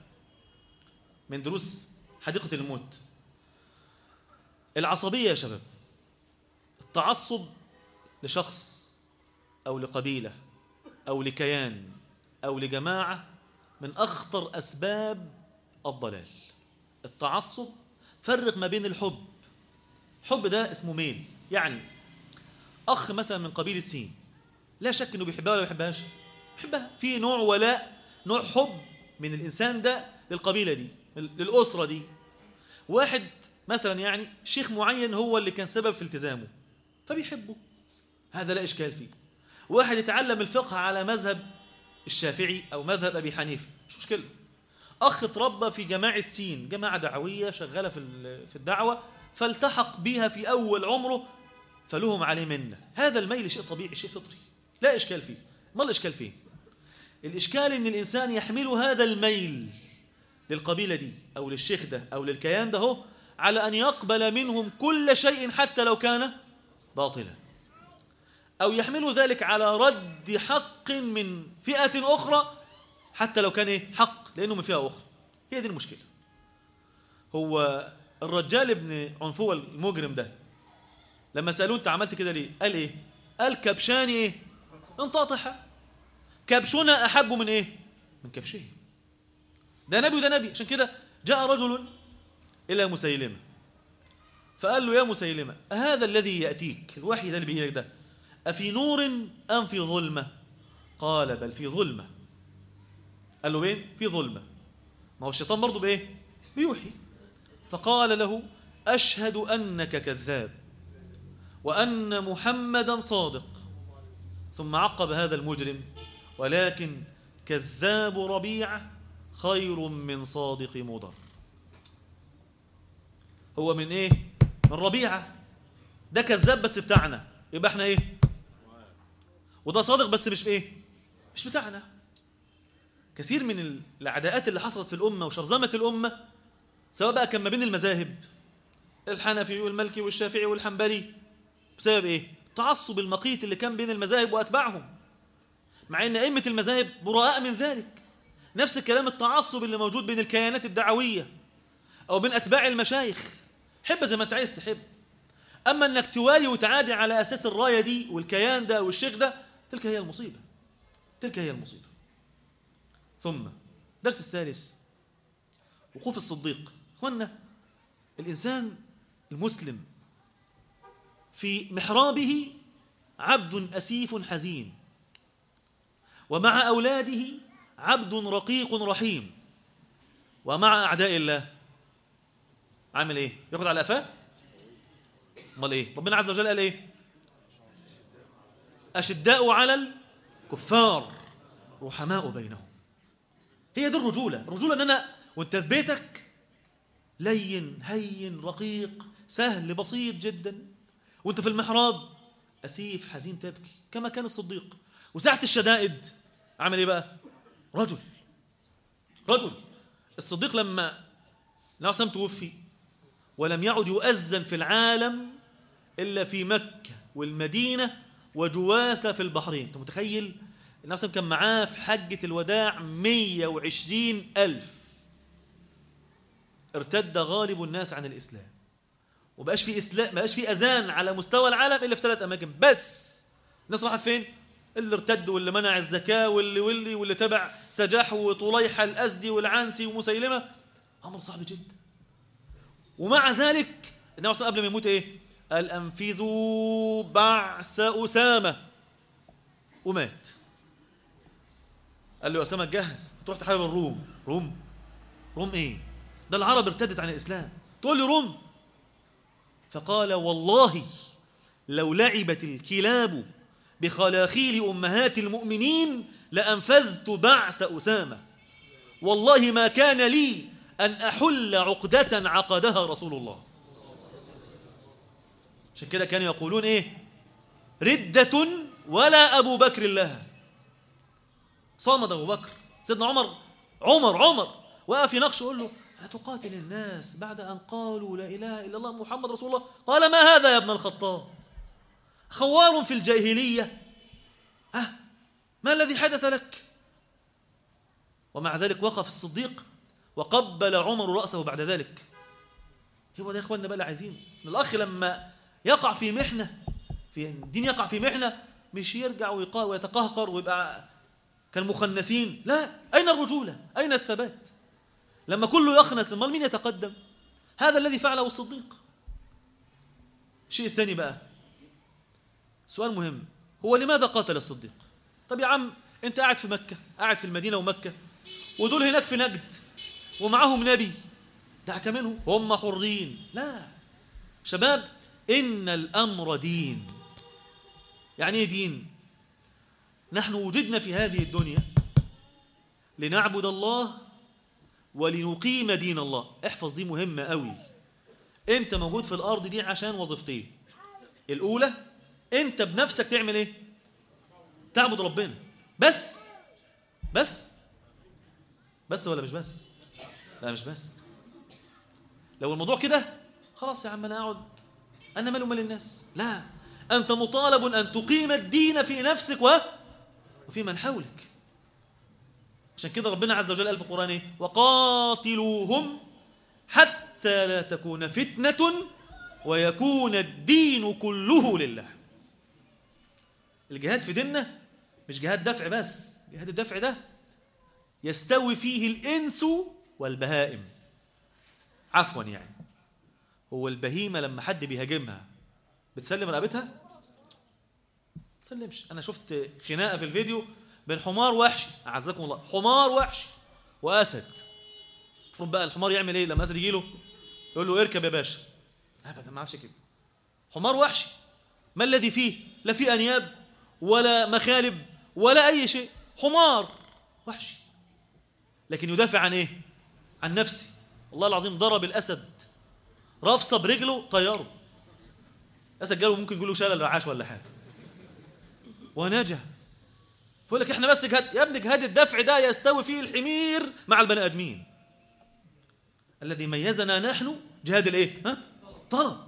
من دروس حديقه الموت العصبيه يا شباب التعصب لشخص او لقبيله او لكيان او لجماعه من اخطر اسباب الضلال التعصب فرق ما بين الحب الحب ده اسمه ميل يعني اخ مثلا من قبيله سين لا شك انه بيحبها ولا ما بيحبهاش بيحبها في نوع ولاء نوع حب من الانسان ده للقبيله دي للاسره دي واحد مثلا يعني شيخ معين هو اللي كان سبب في التزامه فبيحبه هذا لا اشكال فيه واحد يتعلم الفقه على مذهب الشافعي او مذهب ابي حنيفه مش مشكله اخ اتربى في جماعه سين جماعه دعويه شغاله في في الدعوه فالتحق بها في اول عمره فلهم عليه منه هذا الميل شيء طبيعي شيء فطري لا اشكال فيه ما الاشكال فيه الاشكال ان الانسان يحمل هذا الميل للقبيله دي او للشيخ ده او للكيان ده هو على ان يقبل منهم كل شيء حتى لو كان باطلا او يحمل ذلك على رد حق من فئه اخرى حتى لو كان ايه حق لانه من فئه اخرى هي دي المشكله هو الرجال ابن عنفوه المجرم ده لما سالوه انت عملت كده ليه قال ايه قال كبشاني ايه انتطح كبشنا احب من ايه من كبشه ده نبي وده نبي عشان كده جاء رجل الى مسيلمه فقال له يا مسيلمه هذا الذي ياتيك الوحي ده اللي بيجيلك ده أفي نور أم في ظلمة قال بل في ظلمة قال له وين في ظلمة ما هو الشيطان برضه بإيه بيوحي فقال له أشهد أنك كذاب وأن محمدا صادق ثم عقب هذا المجرم ولكن كذاب ربيعة خير من صادق مضر هو من ايه من ربيعة ده كذاب بس بتاعنا يبقى احنا ايه وده صادق بس مش ايه مش بتاعنا كثير من العداءات اللي حصلت في الأمة وشرذمة الأمة سواء بقى كان ما بين المذاهب الحنفي والمالكي والشافعي والحنبلي بسبب ايه التعصب المقيت اللي كان بين المذاهب واتباعهم مع ان ائمه المذاهب براء من ذلك نفس الكلام التعصب اللي موجود بين الكيانات الدعويه او بين اتباع المشايخ حب زي ما انت عايز تحب اما انك توالي وتعادي على اساس الرايه دي والكيان ده والشيخ ده تلك هي المصيبه تلك هي المصيبه ثم درس الثالث وقوف الصديق اخوانا الانسان المسلم في محرابه عبد أسيف حزين ومع أولاده عبد رقيق رحيم ومع أعداء الله عامل إيه؟ ياخد على قفاه؟ امال إيه؟ ربنا عز وجل قال إيه؟ أشداء على الكفار رحماء بينهم هي دي الرجولة الرجولة أن أنا وأنت في بيتك لين هين رقيق سهل بسيط جدا وانت في المحراب أسيف حزين تبكي كما كان الصديق وساعة الشدائد عمل ايه بقى رجل رجل الصديق لما نعصم توفي ولم يعد يؤذن في العالم إلا في مكة والمدينة وجواثة في البحرين انت متخيل نعصم كان معاه في حجة الوداع 120 ألف ارتد غالب الناس عن الإسلام وبقاش في اسلام بقاش في اذان على مستوى العالم الا في ثلاث اماكن بس الناس راحت فين اللي ارتد واللي منع الزكاه واللي واللي واللي تبع سجاح وطليحه الازدي والعنسي ومسيلمه امر صعب جدا ومع ذلك النبي صلى قبل ما يموت ايه قال انفذوا بعث اسامه ومات قال له يا اسامه جهز تروح تحارب الروم روم روم ايه ده العرب ارتدت عن الاسلام تقول لي روم فقال والله لو لعبت الكلاب بخلاخيل أمهات المؤمنين لأنفذت بعث أسامة والله ما كان لي أن أحل عقدة عقدها رسول الله عشان كده كانوا يقولون إيه ردة ولا أبو بكر لها صامد أبو بكر سيدنا عمر عمر عمر وقف يناقشه يقول له أتقاتل الناس بعد أن قالوا لا إله إلا الله محمد رسول الله قال ما هذا يا ابن الخطاب خوار في الجاهلية أه ما الذي حدث لك ومع ذلك وقف الصديق وقبل عمر رأسه بعد ذلك هو ده يا إخواننا بقى عايزين الأخ لما يقع في محنة في الدين يقع في محنة مش يرجع ويتقهقر ويبقى كالمخنثين لا أين الرجولة أين الثبات لما كله يخنس امال مين يتقدم هذا الذي فعله الصديق الشيء الثاني بقى سؤال مهم هو لماذا قاتل الصديق طب يا عم انت قاعد في مكة قاعد في المدينة ومكة ودول هناك في نجد ومعهم نبي دعك منه هم حرين لا شباب إن الأمر دين يعني ايه دين نحن وجدنا في هذه الدنيا لنعبد الله ولنقيم دين الله احفظ دي مهمة قوي انت موجود في الارض دي عشان وظيفتين الاولى انت بنفسك تعمل ايه تعبد ربنا بس بس بس ولا مش بس لا مش بس لو الموضوع كده خلاص يا عم انا اقعد انا مال ومال الناس لا انت مطالب ان تقيم الدين في نفسك و وفي من حولك عشان كده ربنا عز وجل قال في القرآن ايه وقاتلوهم حتى لا تكون فتنة ويكون الدين كله لله الجهاد في ديننا مش جهاد دفع بس جهاد الدفع ده يستوي فيه الإنس والبهائم عفوا يعني هو البهيمة لما حد بيهاجمها بتسلم رقبتها تسلمش انا شفت خناقه في الفيديو بين حمار وحشي اعزكم الله حمار وحشي واسد المفروض بقى الحمار يعمل ايه لما الاسد يجي له يقول له اركب يا باشا ابدا ما عملش كده حمار وحشي ما الذي فيه لا فيه انياب ولا مخالب ولا اي شيء حمار وحشي لكن يدافع عن ايه عن نفسه والله العظيم ضرب الاسد رافصه برجله طياره الاسد جاله ممكن يقول له شلل رعاش ولا حاجه ونجا فيقول لك احنا بس جهاد يا ابني جهاد الدفع ده يستوي فيه الحمير مع البني ادمين الذي ميزنا نحن جهاد الايه ها طلب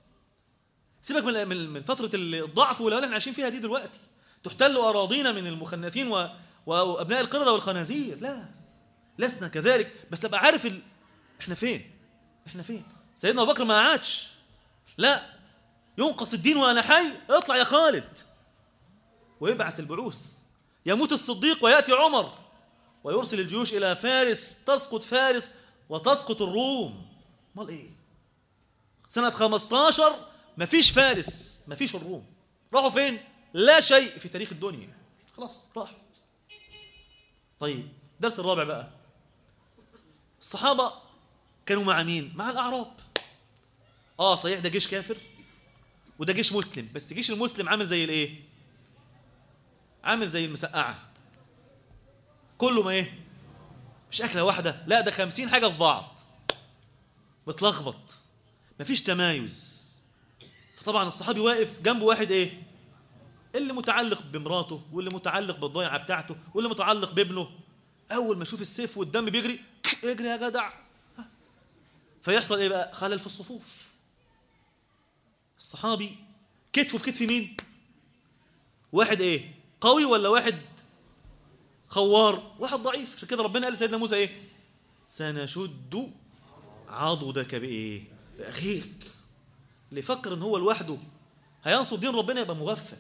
سيبك من من من فتره الضعف والهوان اللي احنا عايشين فيها دي دلوقتي تحتل اراضينا من المخنثين و... وابناء القرده والخنازير لا لسنا كذلك بس ابقى عارف ال... احنا فين احنا فين سيدنا ابو بكر ما قعدش لا ينقص الدين وانا حي اطلع يا خالد ويبعث البعوث يموت الصديق وياتي عمر ويرسل الجيوش الى فارس تسقط فارس وتسقط الروم امال ايه سنه 15 مفيش فارس مفيش الروم راحوا فين لا شيء في تاريخ الدنيا خلاص راحوا طيب الدرس الرابع بقى الصحابه كانوا مع مين مع الاعراب اه صحيح ده جيش كافر وده جيش مسلم بس جيش المسلم عامل زي الايه عامل زي المسقعه كله ما ايه مش اكله واحده لا ده خمسين حاجه في بعض متلخبط مفيش تمايز فطبعا الصحابي واقف جنبه واحد ايه اللي متعلق بمراته واللي متعلق بالضيعه بتاعته واللي متعلق بابنه اول ما يشوف السيف والدم بيجري اجري يا جدع فيحصل ايه بقى خلل في الصفوف الصحابي كتفه في كتف مين واحد ايه قوي ولا واحد خوار واحد ضعيف عشان كده ربنا قال لسيدنا موسى ايه سنشد عضدك بايه باخيك اللي يفكر ان هو لوحده هينصر دين ربنا يبقى مغفل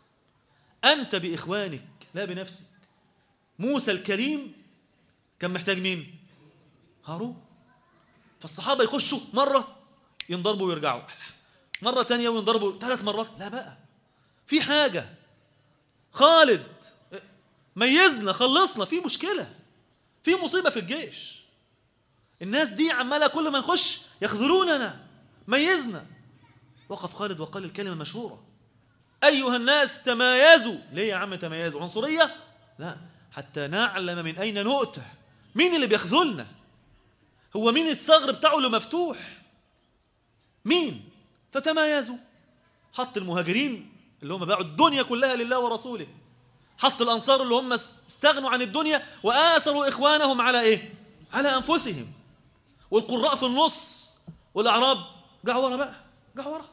انت باخوانك لا بنفسك موسى الكريم كان محتاج مين هارون فالصحابه يخشوا مره ينضربوا ويرجعوا مره ثانيه وينضربوا ثلاث مرات لا بقى في حاجه خالد ميزنا خلصنا في مشكله في مصيبه في الجيش الناس دي عماله كل ما نخش يخذلوننا ميزنا وقف خالد وقال الكلمه مشهوره ايها الناس تمايزوا ليه يا عم تميزوا عنصريه لا حتى نعلم من اين نؤتى مين اللي بيخذلنا هو مين الثغر بتاعه اللي مفتوح مين فتمايزوا حط المهاجرين اللي هم باعوا الدنيا كلها لله ورسوله حط الانصار اللي هم استغنوا عن الدنيا واثروا اخوانهم على ايه على انفسهم والقراء في النص والاعراب جعوا ورا بقى جعوا ورا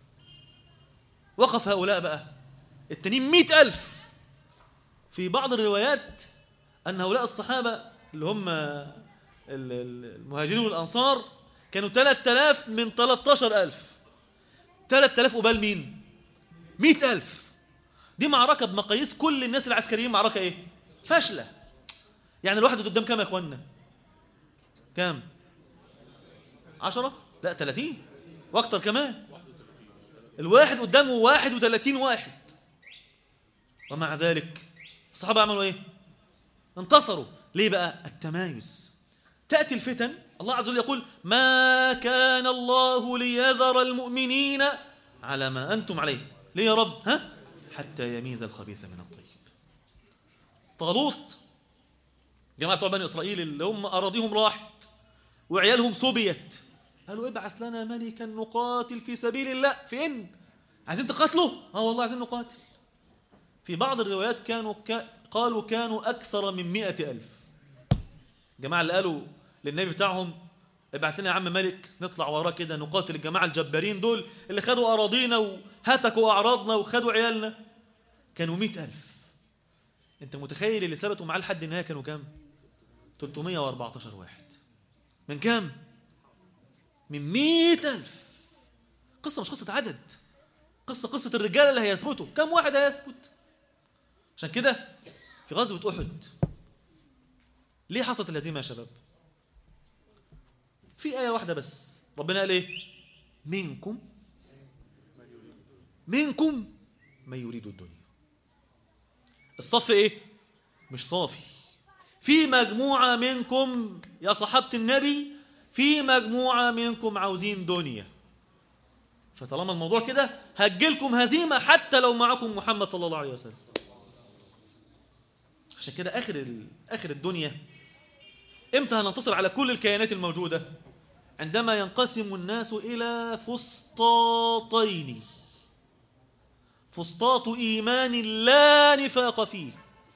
وقف هؤلاء بقى التانيين مئة ألف في بعض الروايات أن هؤلاء الصحابة اللي هم المهاجرين والأنصار كانوا 3000 من 13000 3000 قبال مين؟ 100000 دي معركة بمقاييس كل الناس العسكريين معركة إيه؟ فاشلة يعني الواحد قدام كام يا إخواننا؟ كام؟ عشرة؟ لا 30 وأكتر كمان الواحد قدامه واحد وثلاثين واحد ومع ذلك الصحابة عملوا ايه انتصروا ليه بقى التمايز تأتي الفتن الله عز وجل يقول ما كان الله ليذر المؤمنين على ما أنتم عليه ليه يا رب ها حتى يميز الخبيث من الطيب طالوت جماعة بتوع بني إسرائيل اللي هم أراضيهم راحت وعيالهم سبيت قالوا ابعث لنا ملكا نقاتل في سبيل الله فين عايزين تقاتلوا اه والله عايزين نقاتل في بعض الروايات كانوا ك... قالوا كانوا أكثر من مئة ألف الجماعة اللي قالوا للنبي بتاعهم ابعت لنا يا عم ملك نطلع وراه كده نقاتل الجماعة الجبارين دول اللي خدوا أراضينا وهتكوا أعراضنا وخدوا عيالنا كانوا مئة ألف أنت متخيل اللي ثبتوا معاه لحد النهاية كانوا كام 314 واحد من كام من مئة ألف قصة مش قصة عدد قصة قصة الرجال اللي هيثبتوا كم واحد هيثبت عشان كده في غزوة أحد ليه حصلت الهزيمة يا شباب في آية واحدة بس ربنا قال إيه منكم منكم من يريد الدنيا الصف ايه مش صافي في مجموعة منكم يا صحابة النبي في مجموعة منكم عاوزين دنيا فطالما الموضوع كده هتجيلكم هزيمة حتى لو معكم محمد صلى الله عليه وسلم عشان كده آخر ال... آخر الدنيا امتى هننتصر على كل الكيانات الموجودة عندما ينقسم الناس إلى فسطاطين فسطاط إيمان لا نفاق فيه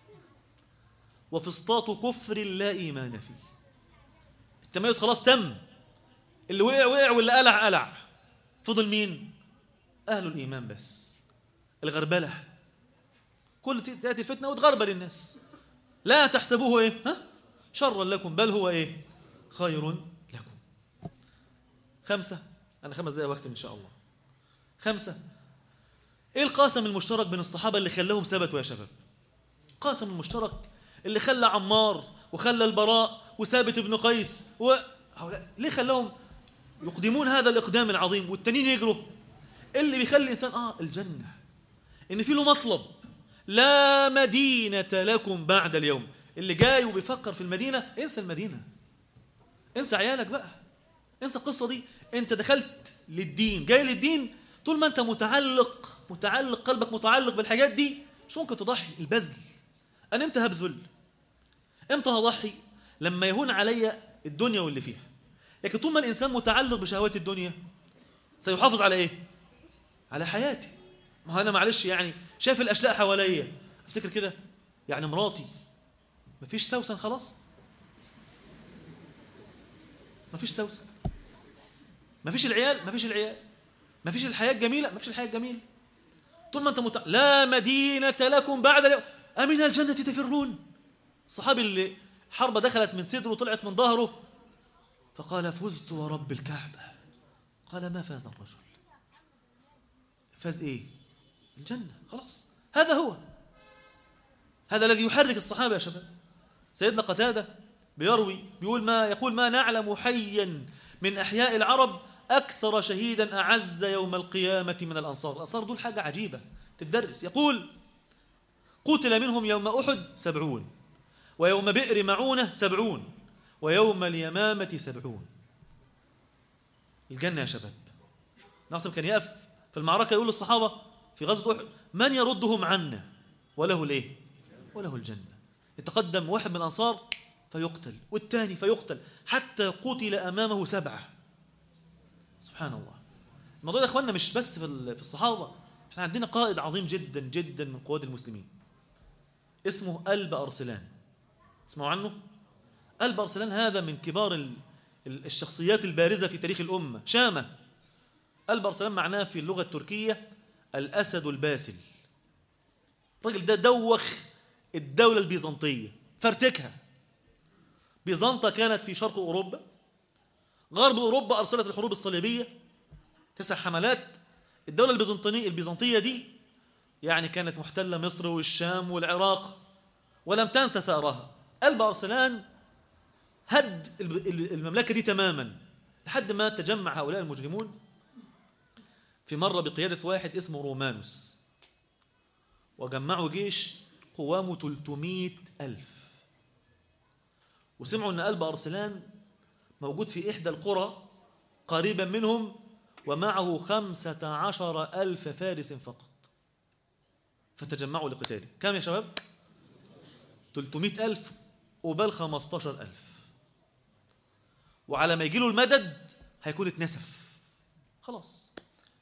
وفسطاط كفر لا إيمان فيه التميز خلاص تم اللي وقع وقع واللي قلع قلع فضل مين أهل الإيمان بس الغربلة كل تأتي الفتنة وتغربل الناس لا تحسبوه إيه ها؟ شرا لكم بل هو إيه خير لكم خمسة أنا خمس دقايق واختم إن شاء الله خمسة إيه القاسم المشترك بين الصحابة اللي خلاهم ثبتوا يا شباب القاسم المشترك اللي خلى عمار وخلى البراء وثابت بن قيس و... ليه خلاهم يقدمون هذا الإقدام العظيم والتانيين يجروا اللي بيخلي الإنسان آه الجنة إن في له مطلب لا مدينة لكم بعد اليوم اللي جاي وبيفكر في المدينة انسى المدينة انسى عيالك بقى انسى القصة دي انت دخلت للدين جاي للدين طول ما انت متعلق متعلق قلبك متعلق بالحاجات دي مش ممكن تضحي البذل انا امتى هبذل امتى هضحي لما يهون عليا الدنيا واللي فيها لكن طول ما الانسان متعلق بشهوات الدنيا سيحافظ على ايه على حياتي ما هو انا معلش يعني شايف الاشلاء حواليا افتكر كده يعني مراتي مفيش سوسن خلاص مفيش سوسن مفيش العيال مفيش العيال مفيش الحياه الجميله مفيش الحياه الجميله طول ما انت مت... لا مدينه لكم بعد اليوم امن الجنه تفرون الصحابي اللي حربه دخلت من صدره وطلعت من ظهره فقال فزت ورب الكعبه قال ما فاز الرجل فاز ايه الجنه خلاص هذا هو هذا الذي يحرك الصحابه يا شباب سيدنا قتاده بيروي بيقول ما يقول ما نعلم حيا من احياء العرب اكثر شهيدا اعز يوم القيامه من الانصار الانصار دول حاجه عجيبه تدرس يقول قتل منهم يوم احد سبعون ويوم بئر معونه سبعون ويوم اليمامه سبعون الجنه يا شباب ناصر كان يقف في المعركه يقول للصحابه في غزوه احد من يردهم عنا وله الايه وله الجنه يتقدم واحد من الانصار فيقتل والثاني فيقتل حتى قتل امامه سبعه سبحان الله الموضوع ده يا اخواننا مش بس في في الصحابه احنا عندنا قائد عظيم جدا جدا من قواد المسلمين اسمه ألب أرسلان اسمعوا عنه ألب أرسلان هذا من كبار الشخصيات البارزة في تاريخ الأمة شامة ألب أرسلان معناه في اللغة التركية الأسد الباسل الراجل ده دوخ الدولة البيزنطية فرتكها بيزنطة كانت في شرق أوروبا غرب أوروبا أرسلت الحروب الصليبية تسع حملات الدولة البيزنطية البيزنطية دي يعني كانت محتلة مصر والشام والعراق ولم تنسى ثأرها قلب أرسلان هد المملكة دي تماما لحد ما تجمع هؤلاء المجرمون في مرة بقيادة واحد اسمه رومانوس وجمعوا جيش قوامه 300 ألف وسمعوا أن قلب أرسلان موجود في إحدى القرى قريبا منهم ومعه خمسة عشر ألف فارس فقط فتجمعوا لقتاله كم يا شباب؟ 300 ألف وبل 15 ألف وعلى ما يجي له المدد هيكون اتنسف خلاص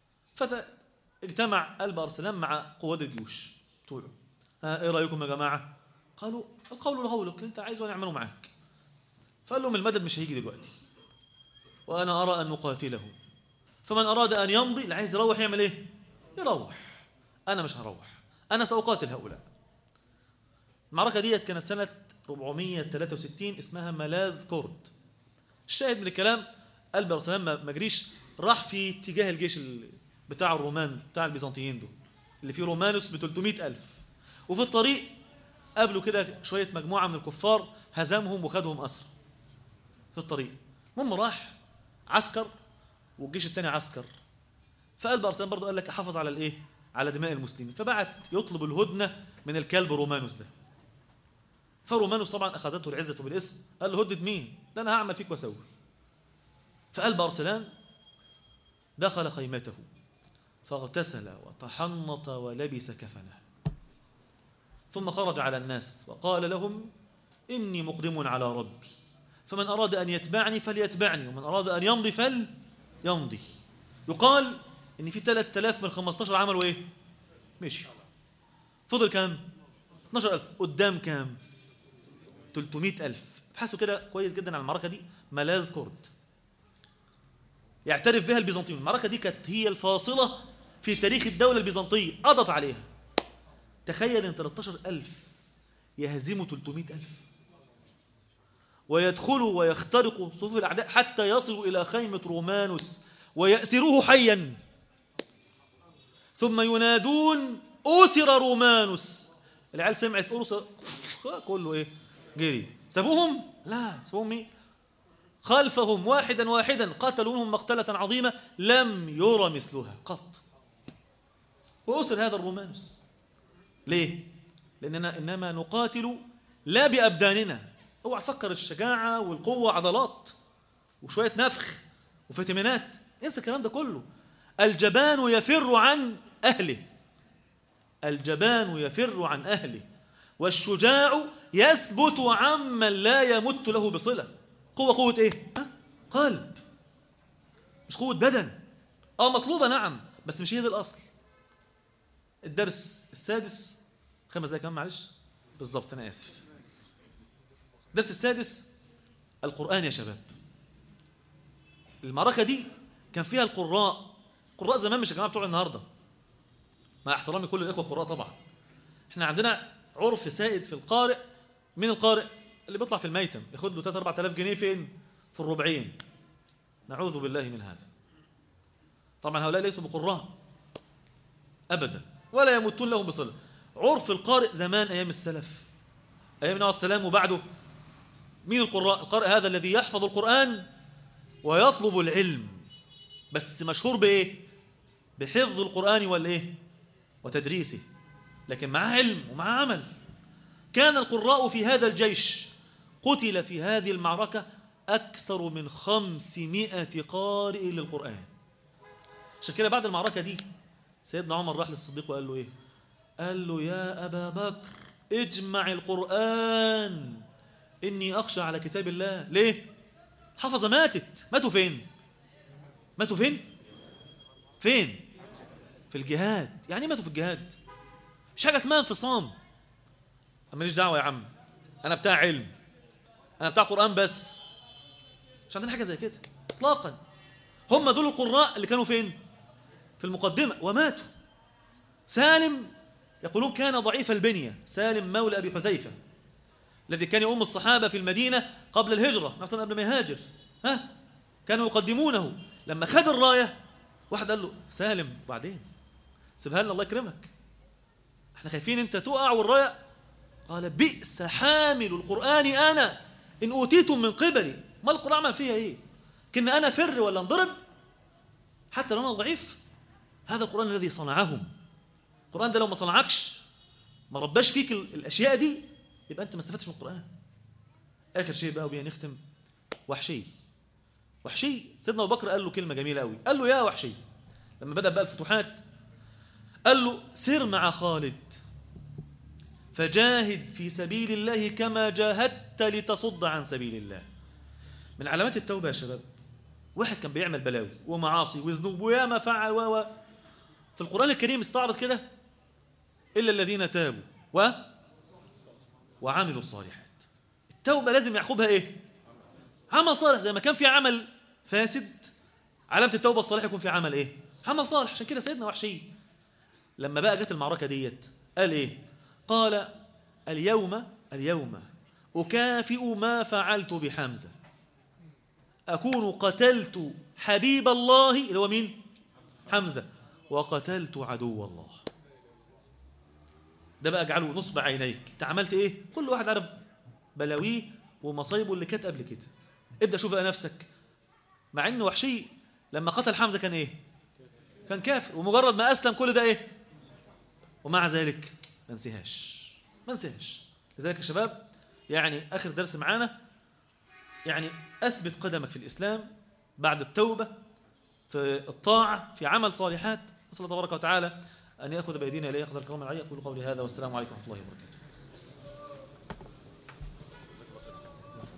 فاجتمع قلب أرسلان مع قواد الجيوش بتوعه ها ايه رأيكم يا جماعة؟ قالوا القول لقولك انت عايز ونعمله معاك فقال لهم المدد مش هيجي دلوقتي وأنا أرى أن نقاتله فمن أراد أن يمضي اللي عايز يروح يعمل إيه؟ يروح أنا مش هروح أنا سأقاتل هؤلاء المعركة ديت كانت سنة 463 اسمها ملاذ كرد الشاهد من الكلام قلب أرسلان ما جريش راح في اتجاه الجيش بتاع الرومان بتاع البيزنطيين دول اللي فيه رومانوس ب 300 ألف وفي الطريق قابلوا كده شوية مجموعة من الكفار هزمهم وخدهم أسرى في الطريق المهم راح عسكر والجيش الثاني عسكر فقلب أرسلان برضه قال لك أحافظ على الإيه؟ على دماء المسلمين فبعت يطلب الهدنة من الكلب رومانوس ده فرومانوس طبعا أخذته العزة بالاسم قال له هدد مين ده أنا هعمل فيك وأسوي فقلب أرسلان دخل خيمته فاغتسل وتحنط ولبس كفنه ثم خرج على الناس وقال لهم إني مقدم على ربي فمن أراد أن يتبعني فليتبعني ومن أراد أن يمضي فليمضي يقال إن في 3000 من 15 عملوا إيه؟ مشي فضل كام؟ 12000 قدام كام؟ 300000 ابحثوا كده كويس جدا عن المعركة دي ملاذ كرد يعترف بها البيزنطيون المعركة دي كانت هي الفاصلة في تاريخ الدولة البيزنطية قضت عليها تخيل ان 13000 يهزموا 300000 ويدخلوا ويخترقوا صفوف الأعداء حتى يصلوا إلى خيمة رومانوس ويأسروه حيا ثم ينادون أسر رومانوس العيال سمعت أسر كله إيه جري سابوهم لا سابوهم مين خلفهم واحدا واحدا قتلوا منهم مقتلة عظيمة لم يرى مثلها قط وأسر هذا الرومانوس ليه؟ لأننا إنما نقاتل لا بأبداننا اوعى تفكر الشجاعة والقوة عضلات وشوية نفخ وفيتامينات انسى الكلام ده كله الجبان يفر عن أهله الجبان يفر عن أهله والشجاع يثبت عمن لا يمت له بصلة قوة قوة إيه؟ ها؟ قلب مش قوة بدن آه مطلوبة نعم بس مش هي دي الأصل الدرس السادس خمس دقايق كمان معلش بالظبط أنا آسف الدرس السادس القرآن يا شباب المعركة دي كان فيها القراء قراء زمان مش الجماعة بتوع النهاردة مع احترامي كل الإخوة القراء طبعا احنا عندنا عرف سائد في القارئ مين القارئ اللي بيطلع في الميتم ياخد له 3 4000 جنيه فين في الربعين نعوذ بالله من هذا طبعا هؤلاء ليسوا بقراء ابدا ولا يمتون لهم بصله عرف القارئ زمان ايام السلف ايام النبي السلام وبعده مين القراء القارئ هذا الذي يحفظ القرآن ويطلب العلم بس مشهور بايه بحفظ القرآن والايه وتدريسه لكن مع علم ومع عمل كان القراء في هذا الجيش قتل في هذه المعركة أكثر من خمسمائة قارئ للقرآن عشان كده بعد المعركة دي سيدنا عمر راح للصديق وقال له إيه قال له يا أبا بكر اجمع القرآن إني أخشى على كتاب الله ليه حفظ ماتت ماتوا فين ماتوا فين فين في الجهاد يعني ماتوا في الجهاد مش حاجة اسمها انفصام ماليش دعوة يا عم أنا بتاع علم أنا بتاع قرآن بس مش عندنا حاجة زي كده إطلاقا هم دول القراء اللي كانوا فين في المقدمة وماتوا سالم يقولون كان ضعيف البنية سالم مولى أبي حذيفة الذي كان يؤم الصحابة في المدينة قبل الهجرة مثلا قبل ما يهاجر ها كانوا يقدمونه لما خد الراية واحد قال له سالم وبعدين سيبها لنا الله يكرمك احنا خايفين انت تقع والراية قال بئس حامل القرآن أنا إن أوتيتم من قبلي ما القرآن عمل فيها إيه كنا أنا فر ولا انضرب حتى لو أنا ضعيف هذا القرآن الذي صنعهم القرآن ده لو ما صنعكش ما رباش فيك الأشياء دي يبقى أنت ما استفدتش من القرآن آخر شيء بقى وبيها نختم وحشي وحشي سيدنا أبو بكر قال له كلمة جميلة قوي قال له يا وحشي لما بدأ بقى الفتوحات قال له سر مع خالد فجاهد في سبيل الله كما جاهدت لتصد عن سبيل الله من علامات التوبة يا شباب واحد كان بيعمل بلاوي ومعاصي وذنوب وياما فعل و و في القرآن الكريم استعرض كده إلا الذين تابوا و وعملوا الصالحات التوبة لازم يعقبها إيه عمل صالح زي ما كان في عمل فاسد علامة التوبة الصالح يكون في عمل إيه عمل صالح عشان كده سيدنا وحشي لما بقى جت المعركة ديت قال إيه قال اليوم اليوم أكافئ ما فعلت بحمزة أكون قتلت حبيب الله اللي هو مين حمزة وقتلت عدو الله ده بقى اجعله نصب عينيك انت عملت ايه كل واحد عارف بلاويه ومصايبه اللي كانت قبل كده ابدا شوف بقى نفسك مع ان وحشي لما قتل حمزه كان ايه كان كافر ومجرد ما اسلم كل ده ايه ومع ذلك ما نسيهاش ما نسيهاش لذلك يا شباب يعني آخر درس معانا يعني أثبت قدمك في الإسلام بعد التوبة في الطاعة في عمل صالحات نسأل الله تبارك وتعالى أن يأخذ بأيدينا إليه أخذ الكرام العلي أقول قولي هذا والسلام عليكم ورحمة الله وبركاته